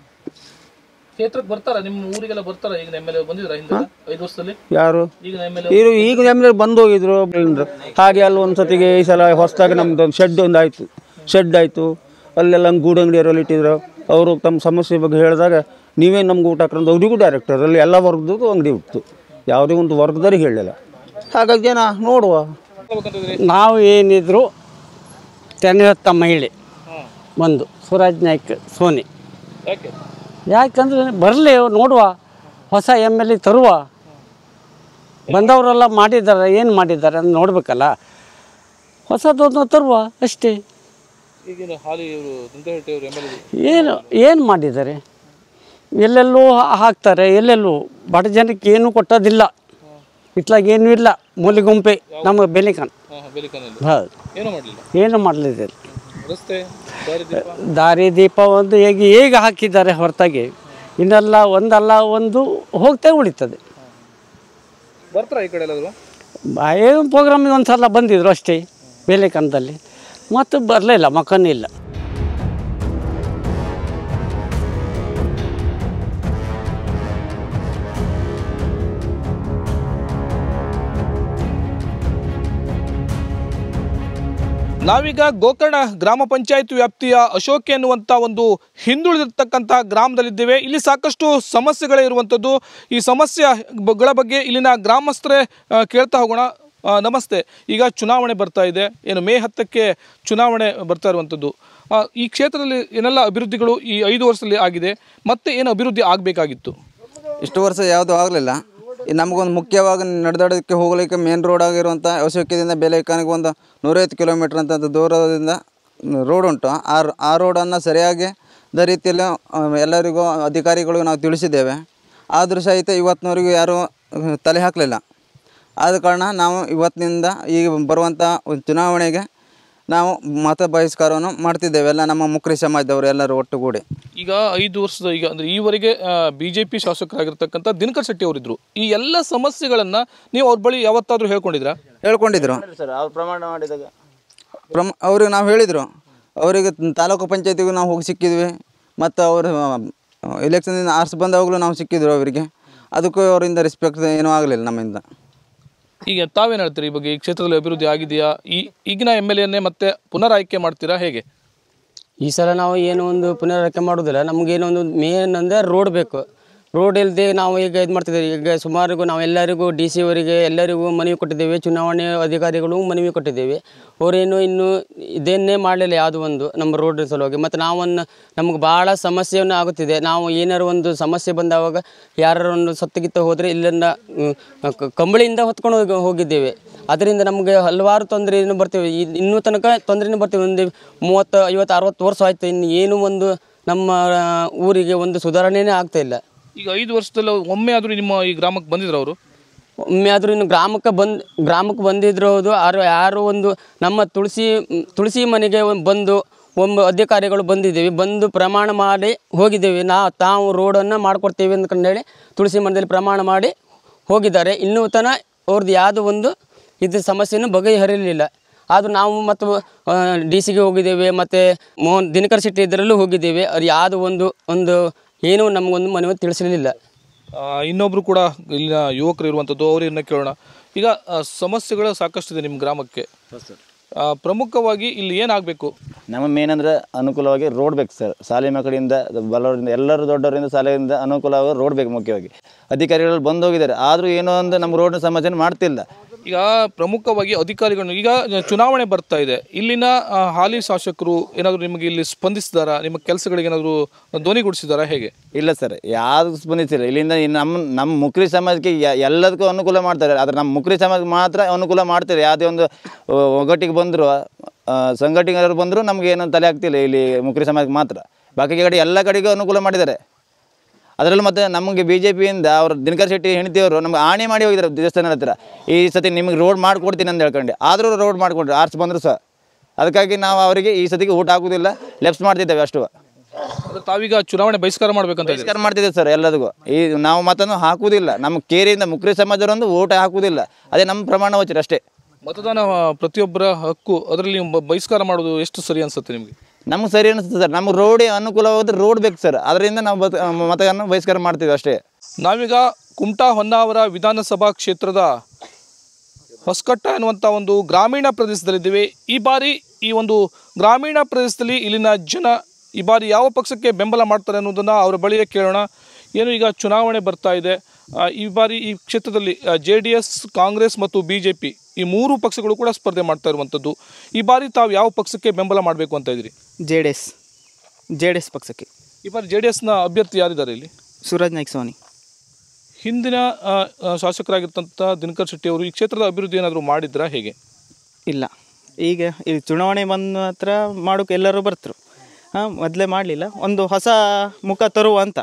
ಕ್ಷೇತ್ರಕ್ಕೆ ಬರ್ತಾರ ನಿಮ್ಮ ಊರಿಗೆಲ್ಲ ಬರ್ತಾರ ಈಗ ಎಮ್ ಎಲ್ ಎ ಬಂದಿದ್ರ ಹಿಂದೆ ಐದು ವರ್ಷದಲ್ಲಿ ಯಾರು ಈಗ ಎಮ್ ಎಲ್ ಇವರು ಈಗ ನಮ್ಮಲ್ಲಿ ಬಂದು ಹೋಗಿದ್ರು ಬೆಂಗ್ಳೂರು. ಹಾಗೆ ಅಲ್ಲಿ ಒಂದು ಸತಿಗೆ ಈ ಸಲ ಹೊಸದಾಗಿ ನಮ್ದು ಒಂದು ಶೆಡ್ ಒಂದು ಆಯಿತು ಶೆಡ್ ಆಯಿತು ಅಲ್ಲೆಲ್ಲ ಗೂಡು ಅಂಗಡಿಯವರೆಲ್ಲ ಇಟ್ಟಿದ್ರು ಅವರು ತಮ್ಮ ಸಮಸ್ಯೆ ಬಗ್ಗೆ ಹೇಳಿದಾಗ ನೀವೇ ನಮ್ಗೆ ಊಟ ಹಾಕೊಂಡು ಅವರಿಗೂ ಡೈರೆಕ್ಟರ್ ಅಲ್ಲಿ ಎಲ್ಲ ವರ್ಗದ್ದು ಅಂಗಡಿ ಇತ್ತು ಯಾವುದೇ ಒಂದು ವರ್ಗದವ್ರಿಗೆ ಹೇಳಲಿಲ್ಲ ಹಾಗಾಗಿ ಜನ ನೋಡುವ ನಾವು ಏನಿದ್ರು ತೆನೆಯೊತ್ತ ಮಹಿಳೆ ಒಂದು ಸೂರಜ್ ನಾಯ್ಕ್ ಸೋನಿ ಯಾಕೆ ಯಾಕಂದ್ರೆ ಬರಲಿ ನೋಡುವ ಹೊಸ ಎಮ್ ಎಲ್ ಎ ತರುವ ಬಂದವರೆಲ್ಲ ಮಾಡಿದ್ದಾರೆ ಏನು ಮಾಡಿದ್ದಾರೆ ಅಂತ ನೋಡಬೇಕಲ್ಲ ಹೊಸದೊಂದು ತರುವ ಅಷ್ಟೇ ಈಗಿನ ಹಾಲಿ ಇವರು ದಿನಕರ್ ರೆಡ್ಡಿ ಅವರು ಎಮ್ ಎಲ್ ಎ ಏನು ಏನು ಮಾಡಿದ್ದಾರೆ ಎಲ್ಲೆಲ್ಲೂ ಹಾಕ್ತಾರೆ ಎಲ್ಲೆಲ್ಲೂ ಬಡ ಜನಕ್ಕೆ ಏನೂ ಕೊಟ್ಟೋದಿಲ್ಲ ಇತ್ಲಾಗ ಏನೂ ಇಲ್ಲ ಮೂಲಿಗುಂಪೆ ನಮ್ಮ ಬೆಲಿಕನ್ ಬೆಲಿಕನಲ್ಲಿ ಹೌದು ಏನೂ ಮಾಡಲಿಲ್ಲ ಏನು ಮಾಡಲಿದೆ ರಸ್ತೆ ದಾರಿ ದೀಪ ದಾರಿ ದೀಪ ಒಂದು ಹೇಗೆ ಹೇಗೆ ಹಾಕಿದ್ದಾರೆ ಹೊರತಾಗಿ ಇನ್ನೆಲ್ಲ ಒಂದಲ್ಲ ಒಂದು ಹೋಗ್ತಾ ಉಳಿತದೆ ಬರ್ತಾರ ಈ ಕಡೆ ಎಲ್ಲಾದ್ರು ಏನು ಪ್ರೋಗ್ರಾಮಿಗೆ ಒಂದು ಸಲ ಬಂದಿದ್ರು ಅಷ್ಟೇ ಬೇಲೆಕಂದಲ್ಲಿ ಮತ್ತು ಬರಲಿಲ್ಲ ಮಕ್ಕನೇ ಇಲ್ಲ ನಾವೀಗ ಗೋಕರ್ಣ ಗ್ರಾಮ ಪಂಚಾಯತ್ ವ್ಯಾಪ್ತಿಯ ಅಶೋಕ್ ಎನ್ನುವಂಥ ಒಂದು ಹಿಂದುಳಿದಿರ್ತಕ್ಕಂಥ ಗ್ರಾಮದಲ್ಲಿದ್ದೇವೆ ಇಲ್ಲಿ ಸಾಕಷ್ಟು ಸಮಸ್ಯೆಗಳೇ ಇರುವಂಥದ್ದು ಈ ಸಮಸ್ಯೆಗಳ ಬಗ್ಗೆ ಇಲ್ಲಿನ ಗ್ರಾಮಸ್ಥರೇ ಆ, ಕೇಳ್ತಾ ಹೋಗೋಣ ಆ, ನಮಸ್ತೆ ಈಗ ಚುನಾವಣೆ ಬರ್ತಾ ಇದೆ ಏನು ಮೇ ಹತ್ತಕ್ಕೆ ಚುನಾವಣೆ ಬರ್ತಾ ಇರುವಂಥದ್ದು ಆ, ಈ ಕ್ಷೇತ್ರದಲ್ಲಿ ಏನೆಲ್ಲ ಅಭಿವೃದ್ಧಿಗಳು ಈ ಐದು ವರ್ಷದಲ್ಲಿ ಆಗಿದೆ ಮತ್ತೆ ಏನು ಅಭಿವೃದ್ಧಿ ಆಗಬೇಕಾಗಿತ್ತು ಇಷ್ಟು ವರ್ಷ ಯಾವುದೂ ಆಗಲಿಲ್ಲ ನಮಗೊಂದು ಮುಖ್ಯವಾಗಿ ನಡೆದಾಡೋದಕ್ಕೆ ಹೋಗಲಿಕ್ಕೆ ಮೇನ್ ರೋಡ್ ಆಗಿರುವಂಥ ಅವಶ್ಯಕತೆಯಿಂದ ಬೇಲೇಕಾನಿಗೆ ಒಂದು ನೂರೈವತ್ತು ಕಿಲೋಮೀಟ್ರ್ ಅಂತ ದೂರದಿಂದ ರೋಡ್ ಉಂಟು ಆ ಆ ರೋಡನ್ನು ಸರಿಯಾಗಿ ಅದೇ ರೀತಿಯಲ್ಲಿ ಆ, ಎಲ್ಲರಿಗೂ ಅಧಿಕಾರಿಗಳಿಗೂ ನಾವು ತಿಳಿಸಿದ್ದೇವೆ ಆದರೂ ಸಹಿತ ಇವತ್ತಿನವರೆಗೂ ಯಾರೂ ಅಹ್, ತಲೆ ಹಾಕಲಿಲ್ಲ ಆದ ಕಾರಣ ನಾವು ಇವತ್ತಿನಿಂದ ಈಗ ಬರುವಂಥ ಒಂದು ಚುನಾವಣೆಗೆ ನಾವು ಮತ ಬಹಿಷ್ಕಾರವನ್ನು ಮಾಡ್ತಿದ್ದೇವೆ ಎಲ್ಲ ನಮ್ಮ ಮುಕ್ರಿ ಸಮಾಜದವರು ಎಲ್ಲರೂ ಒಟ್ಟುಗೂಡಿ ಈಗ ಐದು ವರ್ಷದ ಈಗ ಅಂದ್ರೆ ಈವರೆಗೆ ಬಿ ಜೆ ಪಿ ಶಾಸಕರಾಗಿರ್ತಕ್ಕಂಥ ದಿನಕರ್ ಶೆಟ್ಟಿ ಅವರಿದ್ರು ಈ ಎಲ್ಲ ಸಮಸ್ಯೆಗಳನ್ನ ನೀವು ಅವ್ರ ಬಳಿ ಯಾವತ್ತಾದ್ರೂ ಹೇಳ್ಕೊಂಡಿದ್ರಾ ಹೇಳ್ಕೊಂಡಿದ್ರು ಸರ್ ಅವ್ರು ಪ್ರಮಾಣ ಮಾಡಿದಾಗ ಪ್ರಮ ಅವ್ರಿಗೆ ನಾವು ಹೇಳಿದರು ಅವರಿಗೆ ತಾಲೂಕು ಪಂಚಾಯತಿಗೂ ನಾವು ಹೋಗಿ ಸಿಕ್ಕಿದ್ವಿ ಮತ್ತು ಅವರು ಎಲೆಕ್ಷನ್ನಿಂದ ಆರ್ಸ್ ಬಂದಾಗಲೂ ನಾವು ಸಿಕ್ಕಿದ್ರು ಅವರಿಗೆ ಅದಕ್ಕೂ ಅವರಿಂದ ರೆಸ್ಪೆಕ್ಟ್ ಏನೂ ಆಗಲಿಲ್ಲ ನಮ್ಮಿಂದ ಈಗ ತಾವೇನು ಹೇಳ್ತೀರಿ ಈ ಬಗ್ಗೆ ಈ ಕ್ಷೇತ್ರದಲ್ಲಿ ಅಭಿವೃದ್ಧಿ ಆಗಿದೆಯಾ ಈ ಈಗಿನ ಎಮ್ ಎಲ್ ಎನ್ನೇ ಮತ್ತೆ ಪುನರ್ ಆಯ್ಕೆ ಮಾಡ್ತೀರಾ ಹೇಗೆ ಈ ಸಲ ನಾವು ಏನು ಒಂದು ಪುನರಾಯ್ಕೆ ಮಾಡೋದಿಲ್ಲ ನಮಗೇನೋ ಒಂದು ಮೇನ್ ಅಂದರೆ ರೋಡ್ ಬೇಕು ರೋಡ್ ಇಲ್ಲದೆ ನಾವು ಈಗ ಇದು ಮಾಡ್ತಿದ್ದೇವೆ ಈಗ ಸುಮಾರಿಗೂ ನಾವು ಎಲ್ಲರಿಗೂ ಡಿ ಸಿ ಅವರಿಗೆ ಎಲ್ಲರಿಗೂ ಮನವಿ ಕೊಟ್ಟಿದ್ದೇವೆ ಚುನಾವಣೆ ಅಧಿಕಾರಿಗಳು ಮನವಿ ಕೊಟ್ಟಿದ್ದೇವೆ ಅವರೇನು ಇನ್ನೂ ಇದನ್ನೇ ಮಾಡಲಿಲ್ಲ ಯಾವುದೋ ಒಂದು ನಮ್ಮ ರೋಡ್ ಸಲುವಾಗಿ ಮತ್ತು ನಾವೊಂದು ನಮಗೆ ಭಾಳ ಸಮಸ್ಯೆಯನ್ನು ಆಗುತ್ತಿದೆ ನಾವು ಏನಾರು ಒಂದು ಸಮಸ್ಯೆ ಬಂದಾವಾಗ ಯಾರು ಒಂದು ಸತ್ತಗಿತ್ತ ಹೋದರೆ ಇಲ್ಲಿಂದ ಹ್ಮ್, ಕ- ಕಂಬಳಿಯಿಂದ ಹೊತ್ಕೊಂಡು ಹೋಗಿ ಹೋಗಿದ್ದೇವೆ ಅದರಿಂದ ನಮಗೆ ಹಲವಾರು ತೊಂದರೆಯನ್ನು ಬರ್ತೇವೆ ಇ- ಇನ್ನೂ ತನಕ ತೊಂದರೆನೂ ಬರ್ತೇವೆ ಒಂದು ಮೂವತ್ತು ಐವತ್ತು ಅರವತ್ತು ವರ್ಷ ಆಯಿತು ಇನ್ನು ಏನು ಒಂದು ನಮ್ಮ ಆ, ಊರಿಗೆ ಒಂದು ಸುಧಾರಣೆಯೇ ಆಗ್ತಾ ಇಲ್ಲ ಈಗ ಐದು ವರ್ಷದಲ್ಲಿ ಒಮ್ಮೆ ಆದರೂ ನಿಮ್ಮ ಈ ಗ್ರಾಮಕ್ಕೆ ಬಂದಿದ್ರು ಅವರು ಒಮ್ಮೆ ಆದರೂ ಇನ್ನು ಗ್ರಾಮಕ್ಕೆ ಬಂದು ಗ್ರಾಮಕ್ಕೆ ಬಂದಿದ್ರು ಹೌದು ಯಾರು ಯಾರು ಒಂದು ನಮ್ಮ ತುಳಸಿ ತುಳಸಿ ಮನೆಗೆ ಒಂದ್ ಬಂದು ಒಂದು ಅಧಿಕಾರಿಗಳು ಬಂದಿದ್ದೇವೆ ಬಂದು ಪ್ರಮಾಣ ಮಾಡಿ ಹೋಗಿದ್ದೇವೆ ನಾ ತಾವು ರೋಡನ್ನು ಮಾಡಿಕೊಡ್ತೇವೆ ಅಂದ್ಕೊಂಡೇಳಿ ತುಳಸಿ ಮನೆಯಲ್ಲಿ ಪ್ರಮಾಣ ಮಾಡಿ ಹೋಗಿದ್ದಾರೆ ಇನ್ನೂ ತನ ಅವ್ರದ್ದು ಯಾವುದೋ ಒಂದು ಇದು ಸಮಸ್ಯೆಯನ್ನು ಬಗೆಹರಿಲಿಲ್ಲ ಆದರೂ ನಾವು ಮತ್ತು ಡಿ ಸಿಗೆ ಹೋಗಿದ್ದೇವೆ ಮತ್ತು ಮೋಹನ್ ದಿನಕರ್ ಶೆಟ್ಟಿ ಇದರಲ್ಲೂ ಹೋಗಿದ್ದೇವೆ ಅದು ಯಾವುದೋ ಒಂದು ಒಂದು ಏನೂ ನಮಗೊಂದು ಮನವಿ ತಿಳಿಸಲಿಲ್ಲ ಆ, ಇನ್ನೊಬ್ರು ಕೂಡ ಇಲ್ಲಿನ ಯುವಕರು ಇರುವಂಥದ್ದು ಅವರನ್ನ ಕೇಳೋಣ ಈಗ ಆ, ಸಮಸ್ಯೆಗಳು ಸಾಕಷ್ಟಿದೆ ನಿಮ್ಮ ಗ್ರಾಮಕ್ಕೆ ಆ, ಪ್ರಮುಖವಾಗಿ ಇಲ್ಲಿ ಏನಾಗಬೇಕು ನಮ್ಮ ಮೇನ್ ಅಂದರೆ ಅನುಕೂಲವಾಗಿ ರೋಡ್ ಬೇಕು ಸರ್ ಶಾಲೆ ಮಕ್ಕಳಿಂದ ಬಲ್ಲವರಿಂದ ಎಲ್ಲರೂ ದೊಡ್ಡವರಿಂದ ಶಾಲೆಯಿಂದ ಅನುಕೂಲವಾಗಿ ರೋಡ್ ಬೇಕು ಮುಖ್ಯವಾಗಿ ಅಧಿಕಾರಿಗಳು ಬಂದು ಹೋಗಿದ್ದಾರೆ ಆದರೂ ಏನೋ ಒಂದು ನಮ್ಮ ರೋಡ್ನ ಸಮಸ್ಯೆನ ಮಾಡ್ತಿಲ್ಲ ಈಗ ಪ್ರಮುಖವಾಗಿ ಅಧಿಕಾರಿಗಳು ಈಗ ಚುನಾವಣೆ ಬರ್ತಾ ಇದೆ ಇಲ್ಲಿನ ಆ, ಹಾಲಿ ಶಾಸಕರು ಏನಾದರೂ ನಿಮಗೆ ಇಲ್ಲಿ ಸ್ಪಂದಿಸಿದಾರಾ ನಿಮ್ಮ ಕೆಲಸಗಳಿಗೆ ಏನಾದರೂ ಧ್ವನಿಗೂಡಿಸಿದಾರಾ ಹೇಗೆ ಇಲ್ಲ ಸರ್ ಯಾವ್ದು ಸ್ಪಂದಿಸಿಲ್ಲ ಇಲ್ಲಿಂದ ಈ ನಮ್ಮ ನಮ್ಮ ಮುಕ್ರಿ ಸಮಾಜಕ್ಕೆ ಯ- ಎಲ್ಲದಕ್ಕೂ ಅನುಕೂಲ ಮಾಡ್ತಾರೆ ಆದರೆ ನಮ್ಮ ಮುಕ್ರಿ ಸಮಾಜಕ್ಕೆ ಮಾತ್ರ ಅನುಕೂಲ ಮಾಡ್ತಾರೆ ಯಾವುದೇ ಒಂದು ಆ, ಒಗ್ಗಟ್ಟಿಗೆ ಬಂದರು ಸಂಘಟನೆಗಳು ಬಂದರೂ ನಮ್ಗೆ ಏನೋ ತಲೆ ಆಗ್ತಿಲ್ಲ ಇಲ್ಲಿ ಮುಕ್ರಿ ಸಮಾಜಕ್ಕೆ ಮಾತ್ರ ಬಾಕಿ ಕಡೆ ಎಲ್ಲ ಕಡೆಗೂ ಅನುಕೂಲ ಮಾಡಿದ್ದಾರೆ ಅದರಲ್ಲೂ ಮತ್ತೆ ನಮಗೆ ಬಿ ಜೆ ಪಿಯಿಂದ ಅವರು ದಿನಕರ್ ಶೆಟ್ಟಿ ಹೆಂಡತಿಯವರು ನಮ್ಗೆ ಆಣೆ ಮಾಡಿ ಹೋಗಿದ್ದಾರೆ ದೇವಸ್ಥಾನದ ಹತ್ರ ಈ ಸತಿ ನಿಮಗೆ ರೋಡ್ ಮಾಡಿಕೊಡ್ತೀನಿ ಅಂತ ಹೇಳ್ಕೊಂಡು ಆದರೂ ರೋಡ್ ಮಾಡಿಕೊಂಡ್ರು ಆರ್ಸ್ ಬಂದರು ಸಹ ಅದಕ್ಕಾಗಿ ನಾವು ಅವರಿಗೆ ಈ ಸತಿಗೆ ಊಟ ಹಾಕೋದಿಲ್ಲ ಲೆಫ್ಟ್ ಮಾಡ್ತಿದ್ದೇವೆ ಅಷ್ಟು ಅಂದ್ರೆ ತಾವೀಗ ಚುನಾವಣೆ ಬಹಿಷ್ಕಾರ ಮಾಡ್ಬೇಕಂತ ಇದ್ದೀರಿ. ಬಹಿಷ್ಕಾರ ಮಾಡ್ತಿದ್ದೇವೆ ಸರ್ ಎಲ್ಲದಕ್ಕೂ ಈ ನಾವು ಮತನ್ನು ಹಾಕುವುದಿಲ್ಲ ನಮ್ಮ ಕೇರಿಯಿಂದ ಮುಕ್ರಿ ಸಮಾಜರೊಂದು ಓಟ ಹಾಕುವುದಿಲ್ಲ ಅದೇ ನಮ್ಮ ಪ್ರಮಾಣ ವಚನ ಅಷ್ಟೇ ಮತದಾನ ಆ, ಪ್ರತಿಯೊಬ್ಬರ ಹಕ್ಕು ಅದರಲ್ಲಿ ನೀವು ಬ- ಬಹಿಷ್ಕಾರ ಮಾಡೋದು ಎಷ್ಟು ಸರಿ ಅನ್ಸುತ್ತೆ ನಿಮಗೆ ನಮ್ಗೆ ಸರಿ ಅನಿಸುತ್ತೆ ಸರ್ ನಮ್ಗೆ ರೋಡ್ ಅನುಕೂಲವಾದ್ರೆ ರೋಡ್ ಬೇಕು ಸರ್ ಅದರಿಂದ ನಾವು ಬತ್- ಮತವನ್ನು ಬಹಿಷ್ಕಾರ ಮಾಡ್ತೀವಿ ಅಷ್ಟೇ ನಾವೀಗ ಕುಮಟಾ ಹೊನ್ನಾವರ ವಿಧಾನಸಭಾ ಕ್ಷೇತ್ರದ ಹೊಸಕಟ್ಟ ಎನ್ನುವಂಥ ಒಂದು ಗ್ರಾಮೀಣ ಪ್ರದೇಶದಲ್ಲಿದ್ದೀವಿ ಈ ಬಾರಿ ಈ ಒಂದು ಗ್ರಾಮೀಣ ಪ್ರದೇಶದಲ್ಲಿ ಇಲ್ಲಿನ ಜನ ಈ ಬಾರಿ ಯಾವ ಪಕ್ಷಕ್ಕೆ ಬೆಂಬಲ ಮಾಡ್ತಾರೆ ಅನ್ನೋದನ್ನು ಅವರ ಬಳಿಯೇ ಕೇಳೋಣ ಏನು ಈಗ ಚುನಾವಣೆ ಬರ್ತಾ ಇದೆ ಆ, ಈ ಬಾರಿ ಈ ಕ್ಷೇತ್ರದಲ್ಲಿ ಜೆ ಡಿ ಎಸ್ ಕಾಂಗ್ರೆಸ್ ಮತ್ತು ಬಿ ಜೆ ಪಿ ಈ ಮೂರು ಪಕ್ಷಗಳು ಕೂಡ ಸ್ಪರ್ಧೆ ಮಾಡ್ತಾ ಇರುವಂಥದ್ದು ಈ ಬಾರಿ ತಾವು ಯಾವ ಪಕ್ಷಕ್ಕೆ ಬೆಂಬಲ ಮಾಡಬೇಕು ಅಂತ ಇದ್ದೀರಿ J D S J D S ಪಕ್ಷಕ್ಕೆ ಈ ಬಾರಿ ಜೆ ಡಿ ಎಸ್ನ ಅಭ್ಯರ್ಥಿ ಯಾರಿದ್ದಾರೆ ಇಲ್ಲಿ ಸೂರಜ್ ನಾಯ್ಕ್ ಸೋನಿ ಹಿಂದಿನ ಆ, ಆ, ಶಾಸಕರಾಗಿರ್ತಂಥ ದಿನಕರ್ ಶೆಟ್ಟಿ ಅವರು ಈ ಕ್ಷೇತ್ರದ ಅಭಿವೃದ್ಧಿ ಏನಾದರೂ ಮಾಡಿದ್ರಾ ಹೇಗೆ ಇಲ್ಲ ಈಗ ಈ ಚುನಾವಣೆ ಬಂದ ಹತ್ರ ಮಾಡೋಕೆ ಎಲ್ಲರೂ ಬರ್ತರು ಹಾಂ ಮೊದಲೇ ಮಾಡಲಿಲ್ಲ ಒಂದು ಹೊಸ ಮುಖ ತರುವ ಅಂತ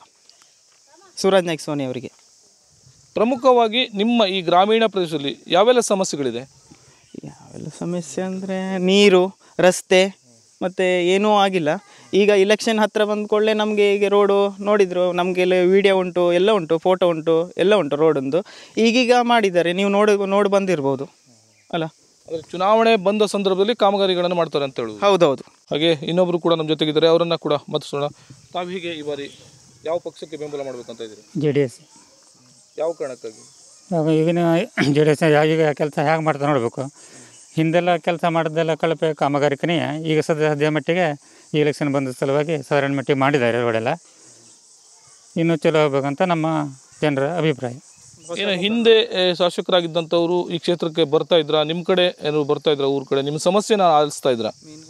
ಸೂರಜ್ ನಾಯ್ಕ್ ಸೋನಿ ಅವರಿಗೆ ಪ್ರಮುಖವಾಗಿ ನಿಮ್ಮ ಈ ಗ್ರಾಮೀಣ ಪ್ರದೇಶದಲ್ಲಿ ಯಾವೆಲ್ಲ ಸಮಸ್ಯೆಗಳಿದೆ ಯಾವೆಲ್ಲ ಸಮಸ್ಯೆ ಅಂದರೆ ನೀರು ರಸ್ತೆ ಮತ್ತು ಏನೂ ಆಗಿಲ್ಲ ಈಗ ಇಲೆಕ್ಷನ್ ಹತ್ತಿರ ಬಂದ ಕೂಡಲೇ ನಮಗೆ ಈಗ ರೋಡು ನೋಡಿದ್ರು ನಮಗೆ ವಿಡಿಯೋ ಉಂಟು ಎಲ್ಲ ಉಂಟು ಫೋಟೋ ಉಂಟು ಎಲ್ಲ ಉಂಟು ರೋಡೊಂದು ಈಗೀಗ ಮಾಡಿದ್ದಾರೆ ನೀವು ನೋಡಿ ನೋಡಿ ಬಂದಿರ್ಬೋದು ಅಲ್ಲ ಅಂದ್ರೆ ಚುನಾವಣೆ ಬಂದ ಸಂದರ್ಭದಲ್ಲಿ ಕಾಮಗಾರಿಗಳನ್ನು ಮಾಡ್ತಾರೆ ಅಂತ ಹೇಳುದು ಹೌದೌದು ಹಾಗೆ ಇನ್ನೊಬ್ರು ಕೂಡ ನಮ್ಮ ಜೊತೆಗಿದ್ದಾರೆ ಅವರನ್ನ ಕೂಡ ಮತಿಸೋಣ ತಾವು ಹೀಗೆ ಈ ಬಾರಿ ಯಾವ ಪಕ್ಷಕ್ಕೆ ಬೆಂಬಲ ಮಾಡ್ಬೇಕಂತ ಇದ್ದೀರಿ ಜೆ ಡಿ ಎಸ್ ಯಾವ ಕಾರಣಕ್ಕಾಗಿ ಈಗಿನ ಜೆ ಡಿ ಎಸ್ ಈಗ ಕೆಲಸ ಹೇಗೆ ಮಾಡ್ತಾ ನೋಡಬೇಕು ಹಿಂದೆಲ್ಲ ಕೆಲಸ ಮಾಡಿದ್ದೆಲ್ಲ ಕಳಪೆ ಕಾಮಗಾರಿಕನೇ ಈಗ ಸದ್ಯ ಸದ್ಯ ಮಟ್ಟಿಗೆ ಈ ಎಲೆಕ್ಷನ್ ಬಂದ ಸಲುವಾಗಿ ಸಾಧಾರಣ ಮಟ್ಟಿಗೆ ಮಾಡಿದ್ದಾರೆ ರೋಡೆಲ್ಲ ಇನ್ನೂ ಚಲೋ ಹೋಗ್ಬೇಕಂತ ನಮ್ಮ ಜನರ ಅಭಿಪ್ರಾಯ ಏನು ಹಿಂದೆ ಏ, ಶಾಸಕರಾಗಿದ್ದಂಥವ್ರು ಈ ಕ್ಷೇತ್ರಕ್ಕೆ ಬರ್ತಾ ಇದ್ರಾ ನಿಮ್ಮ ಕಡೆ ಏನು ಬರ್ತಾ ಇದ್ರ ಊರ ಕಡೆ ನಿಮ್ಮ ಸಮಸ್ಯೆನ ಆಲಿಸ್ತಾ ಇದ್ರಾ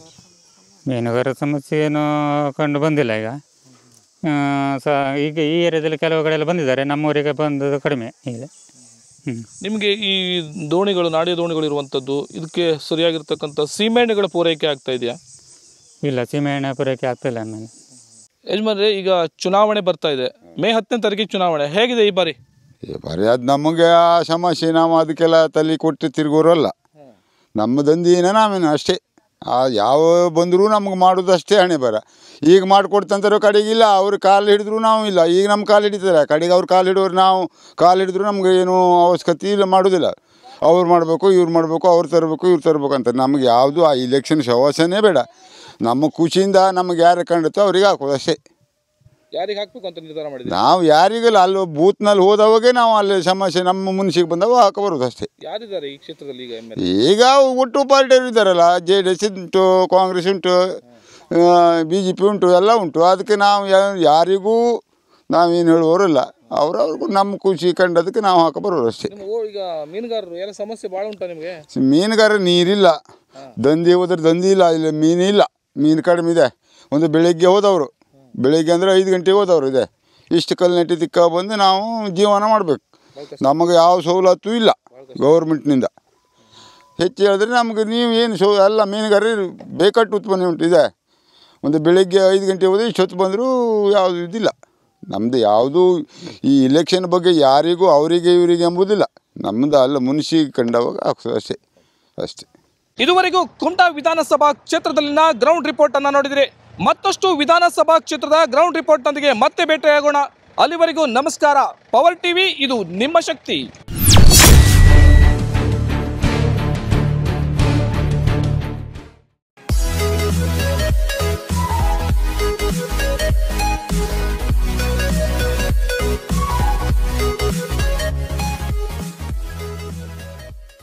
ಮೀನುಗಾರ ಸಮಸ್ಯೆ ಏನು ಕಂಡು ಬಂದಿಲ್ಲ ಈಗ ಆ, ಸ ಈಗ ಈ ಏರಿಯಾದಲ್ಲಿ ಕೆಲವು ಕಡೆ ಎಲ್ಲ ಬಂದಿದ್ದಾರೆ ನಮ್ಮೂರಿಗೆ ಬಂದದ್ದು ಕಡಿಮೆ ಈಗ ಹ್ಞೂ ನಿಮಗೆ ಈ ದೋಣಿಗಳು ನಾಡಿಯ ದೋಣಿಗಳು ಇರುವಂಥದ್ದು ಇದಕ್ಕೆ ಸರಿಯಾಗಿರ್ತಕ್ಕಂಥ ಸಿಮೆಂಟ್ಗಳ ಪೂರೈಕೆ ಆಗ್ತಾ ಇದೆಯಾ ಇಲ್ಲ ಸೀಮೆಎಣ್ಣೆ ಪೂರೈಕೆ ಆಗ್ತಿಲ್ಲ ನಮಗೆ ಯಜಮಾನ್ರೆ ಈಗ ಚುನಾವಣೆ ಬರ್ತಾ ಇದೆ ಮೇ ಹತ್ತನೇ ತಾರೀಕಿಗೆ ಚುನಾವಣೆ ಹೇಗಿದೆ ಈ ಬಾರಿ ಈ ಬಾರಿ ಅದು ನಮಗೆ ಆ ಸಮಸ್ಯೆ ನಾವು ಅದಕ್ಕೆಲ್ಲ ತಲೆ ಕೊಟ್ಟು ತಿರುಗೋರಲ್ಲ ನಮ್ಮದೊಂದಿನ ನಾವೇನು ಅಷ್ಟೇ ಆ ಯಾವ ಬಂದರೂ ನಮ್ಗೆ ಮಾಡೋದು ಅಷ್ಟೇ ಹಣೆ ಬರ ಈಗ ಮಾಡಿಕೊಡ್ತಂತಾರೋ ಕಡೆಗಿಲ್ಲ ಅವ್ರು ಕಾಲು ಹಿಡಿದ್ರು ನಾವು ಇಲ್ಲ ಈಗ ನಮ್ಮ ಕಾಲು ಹಿಡಿತಾರೆ ಕಡೆಗೆ ಅವ್ರು ಕಾಲು ಹಿಡಿಯೋರು ನಾವು ಕಾಲು ಹಿಡಿದ್ರು ನಮ್ಗೆ ಏನು ಅವಶ್ಯಕತೆ ಇಲ್ಲ ಮಾಡೋದಿಲ್ಲ ಅವ್ರು ಮಾಡಬೇಕು ಇವ್ರು ಮಾಡಬೇಕು ಅವ್ರು ತರಬೇಕು ಇವ್ರು ತರಬೇಕು ಅಂತ ನಮ್ಗೆ ಯಾವುದು ಆ ಇಲೆಕ್ಷನ್ ಸಮಸ್ಯೆನೇ ಬೇಡ ನಮ್ಮ ಖುಷಿಯಿಂದ ನಮಗೆ ಯಾರು ಕಂಡುತ್ತೋ ಅವ್ರಿಗೆ ಹಾಕೋದು ಅಷ್ಟೇ ಯಾರಿಗೆ ಹಾಕ್ಬೇಕು ಅಂತ ನಿರ್ಧಾರ ಮಾಡಿದ್ರಿ ನಾವು ಯಾರಿಗಲ್ಲ ಅಲ್ಲಿ ಬೂತ್ನಲ್ಲಿ ಹೋದವಾಗೆ ನಾವು ಅಲ್ಲಿ ಸಮಸ್ಯೆ ನಮ್ಮ ಮುನ್ಸಿಗೆ ಬಂದವ ಹಾಕ ಬರೋದು ಅಷ್ಟೇ ಯಾರಿದ್ದಾರೆ ಈ ಕ್ಷೇತ್ರದಲ್ಲಿ ಈಗ ಎಮ್ ಈಗ ಒಟ್ಟು ಪಾರ್ಟಿಯವರು ಇದ್ದಾರಲ್ಲ ಜೆ ಡಿ ಎಸ್ ಉಂಟು ಕಾಂಗ್ರೆಸ್ ಉಂಟು ಬಿ ಜೆ ಪಿ ಉಂಟು ಎಲ್ಲ ಉಂಟು ಅದಕ್ಕೆ ನಾವು ಯಾ- ಯಾರಿಗೂ ನಾವೇನು ಹೇಳುವವರಲ್ಲ ಅವ್ರವ್ರಿಗೂ ನಮ್ಮ ಖುಷಿ ಕಂಡದಕ್ಕೆ ನಾವು ಹಾಕ ಬರೋರು ಅಷ್ಟೇ ನಿಮ್ಮ ಓ ಈಗ ಮೀನುಗಾರರು ಎಲ್ಲ ಸಮಸ್ಯೆ ಭಾಳ ಉಂಟಾ ನಿಮಗೆ ಮೀನುಗಾರ ನೀರಿಲ್ಲ ದಂಧಿ ಹೋದ್ರೆ ದಂಧಿ ಇಲ್ಲ ಇಲ್ಲಿ ಮೀನು ಇಲ್ಲ ಮೀನು ಕಡಿಮೆ ಇದೆ ಒಂದು ಬೆಳಿಗ್ಗೆ ಹೋದವರು ಬೆಳಿಗ್ಗೆ ಅಂದರೆ ಐದು ಗಂಟೆಗೆ ಹೋದವರು ಇದೆ ಇಷ್ಟು ಕಲ್ಲು ನೆಟ್ಟಿ ತಿಕ್ಕ ಬಂದು ನಾವು ಜೀವನ ಮಾಡಬೇಕು ನಮಗೆ ಯಾವ ಸವಲತ್ತು ಇಲ್ಲ ಗೌರ್ಮೆಂಟ್ನಿಂದ ಹೆಚ್ಚು ಹೇಳಿದ್ರೆ ನಮಗೆ ನೀವು ಏನು ಸೌ ಎಲ್ಲ ಮೀನುಗಾರರು ಬೇಕಾಟ್ಟು ಉತ್ಪನ್ನ ಉಂಟು ಇದೆ ಒಂದು ಬೆಳಿಗ್ಗೆ ಐದು ಗಂಟೆ ಹೋದ್ರೆ ಇಷ್ಟೊತ್ತು ಬಂದರೂ ಯಾವುದು ಇದಿಲ್ಲ ನಮ್ಮದು ಯಾವುದು ಈ ಇಲೆಕ್ಷನ್ ಬಗ್ಗೆ ಯಾರಿಗೂ ಅವರಿಗೆ ಇವರಿಗೆ ಎಂಬುದಿಲ್ಲ ನಮ್ಮದು ಅಲ್ಲ ಮುನ್ಸಿ ಕಂಡವಾಗ ಆಗ್ತದೆ ಅಷ್ಟೇ ಅಷ್ಟೇ ಇದುವರೆಗೂ ಕುಮಟಾ ವಿಧಾನಸಭಾ ಕ್ಷೇತ್ರದಲ್ಲಿನ ಗ್ರೌಂಡ್ ರಿಪೋರ್ಟ್ ಅನ್ನ ನೋಡಿದಿರಿ ಮತ್ತಷ್ಟು ವಿಧಾನಸಭಾ ಕ್ಷೇತ್ರದ ಗ್ರೌಂಡ್ ರಿಪೋರ್ಟ್ನೊಂದಿಗೆ ಮತ್ತೆ ಭೇಟಿಯಾಗೋಣ ಅಲ್ಲಿವರೆಗೂ ನಮಸ್ಕಾರ ಪವರ್ ಟಿವಿ ಇದು ನಿಮ್ಮ ಶಕ್ತಿ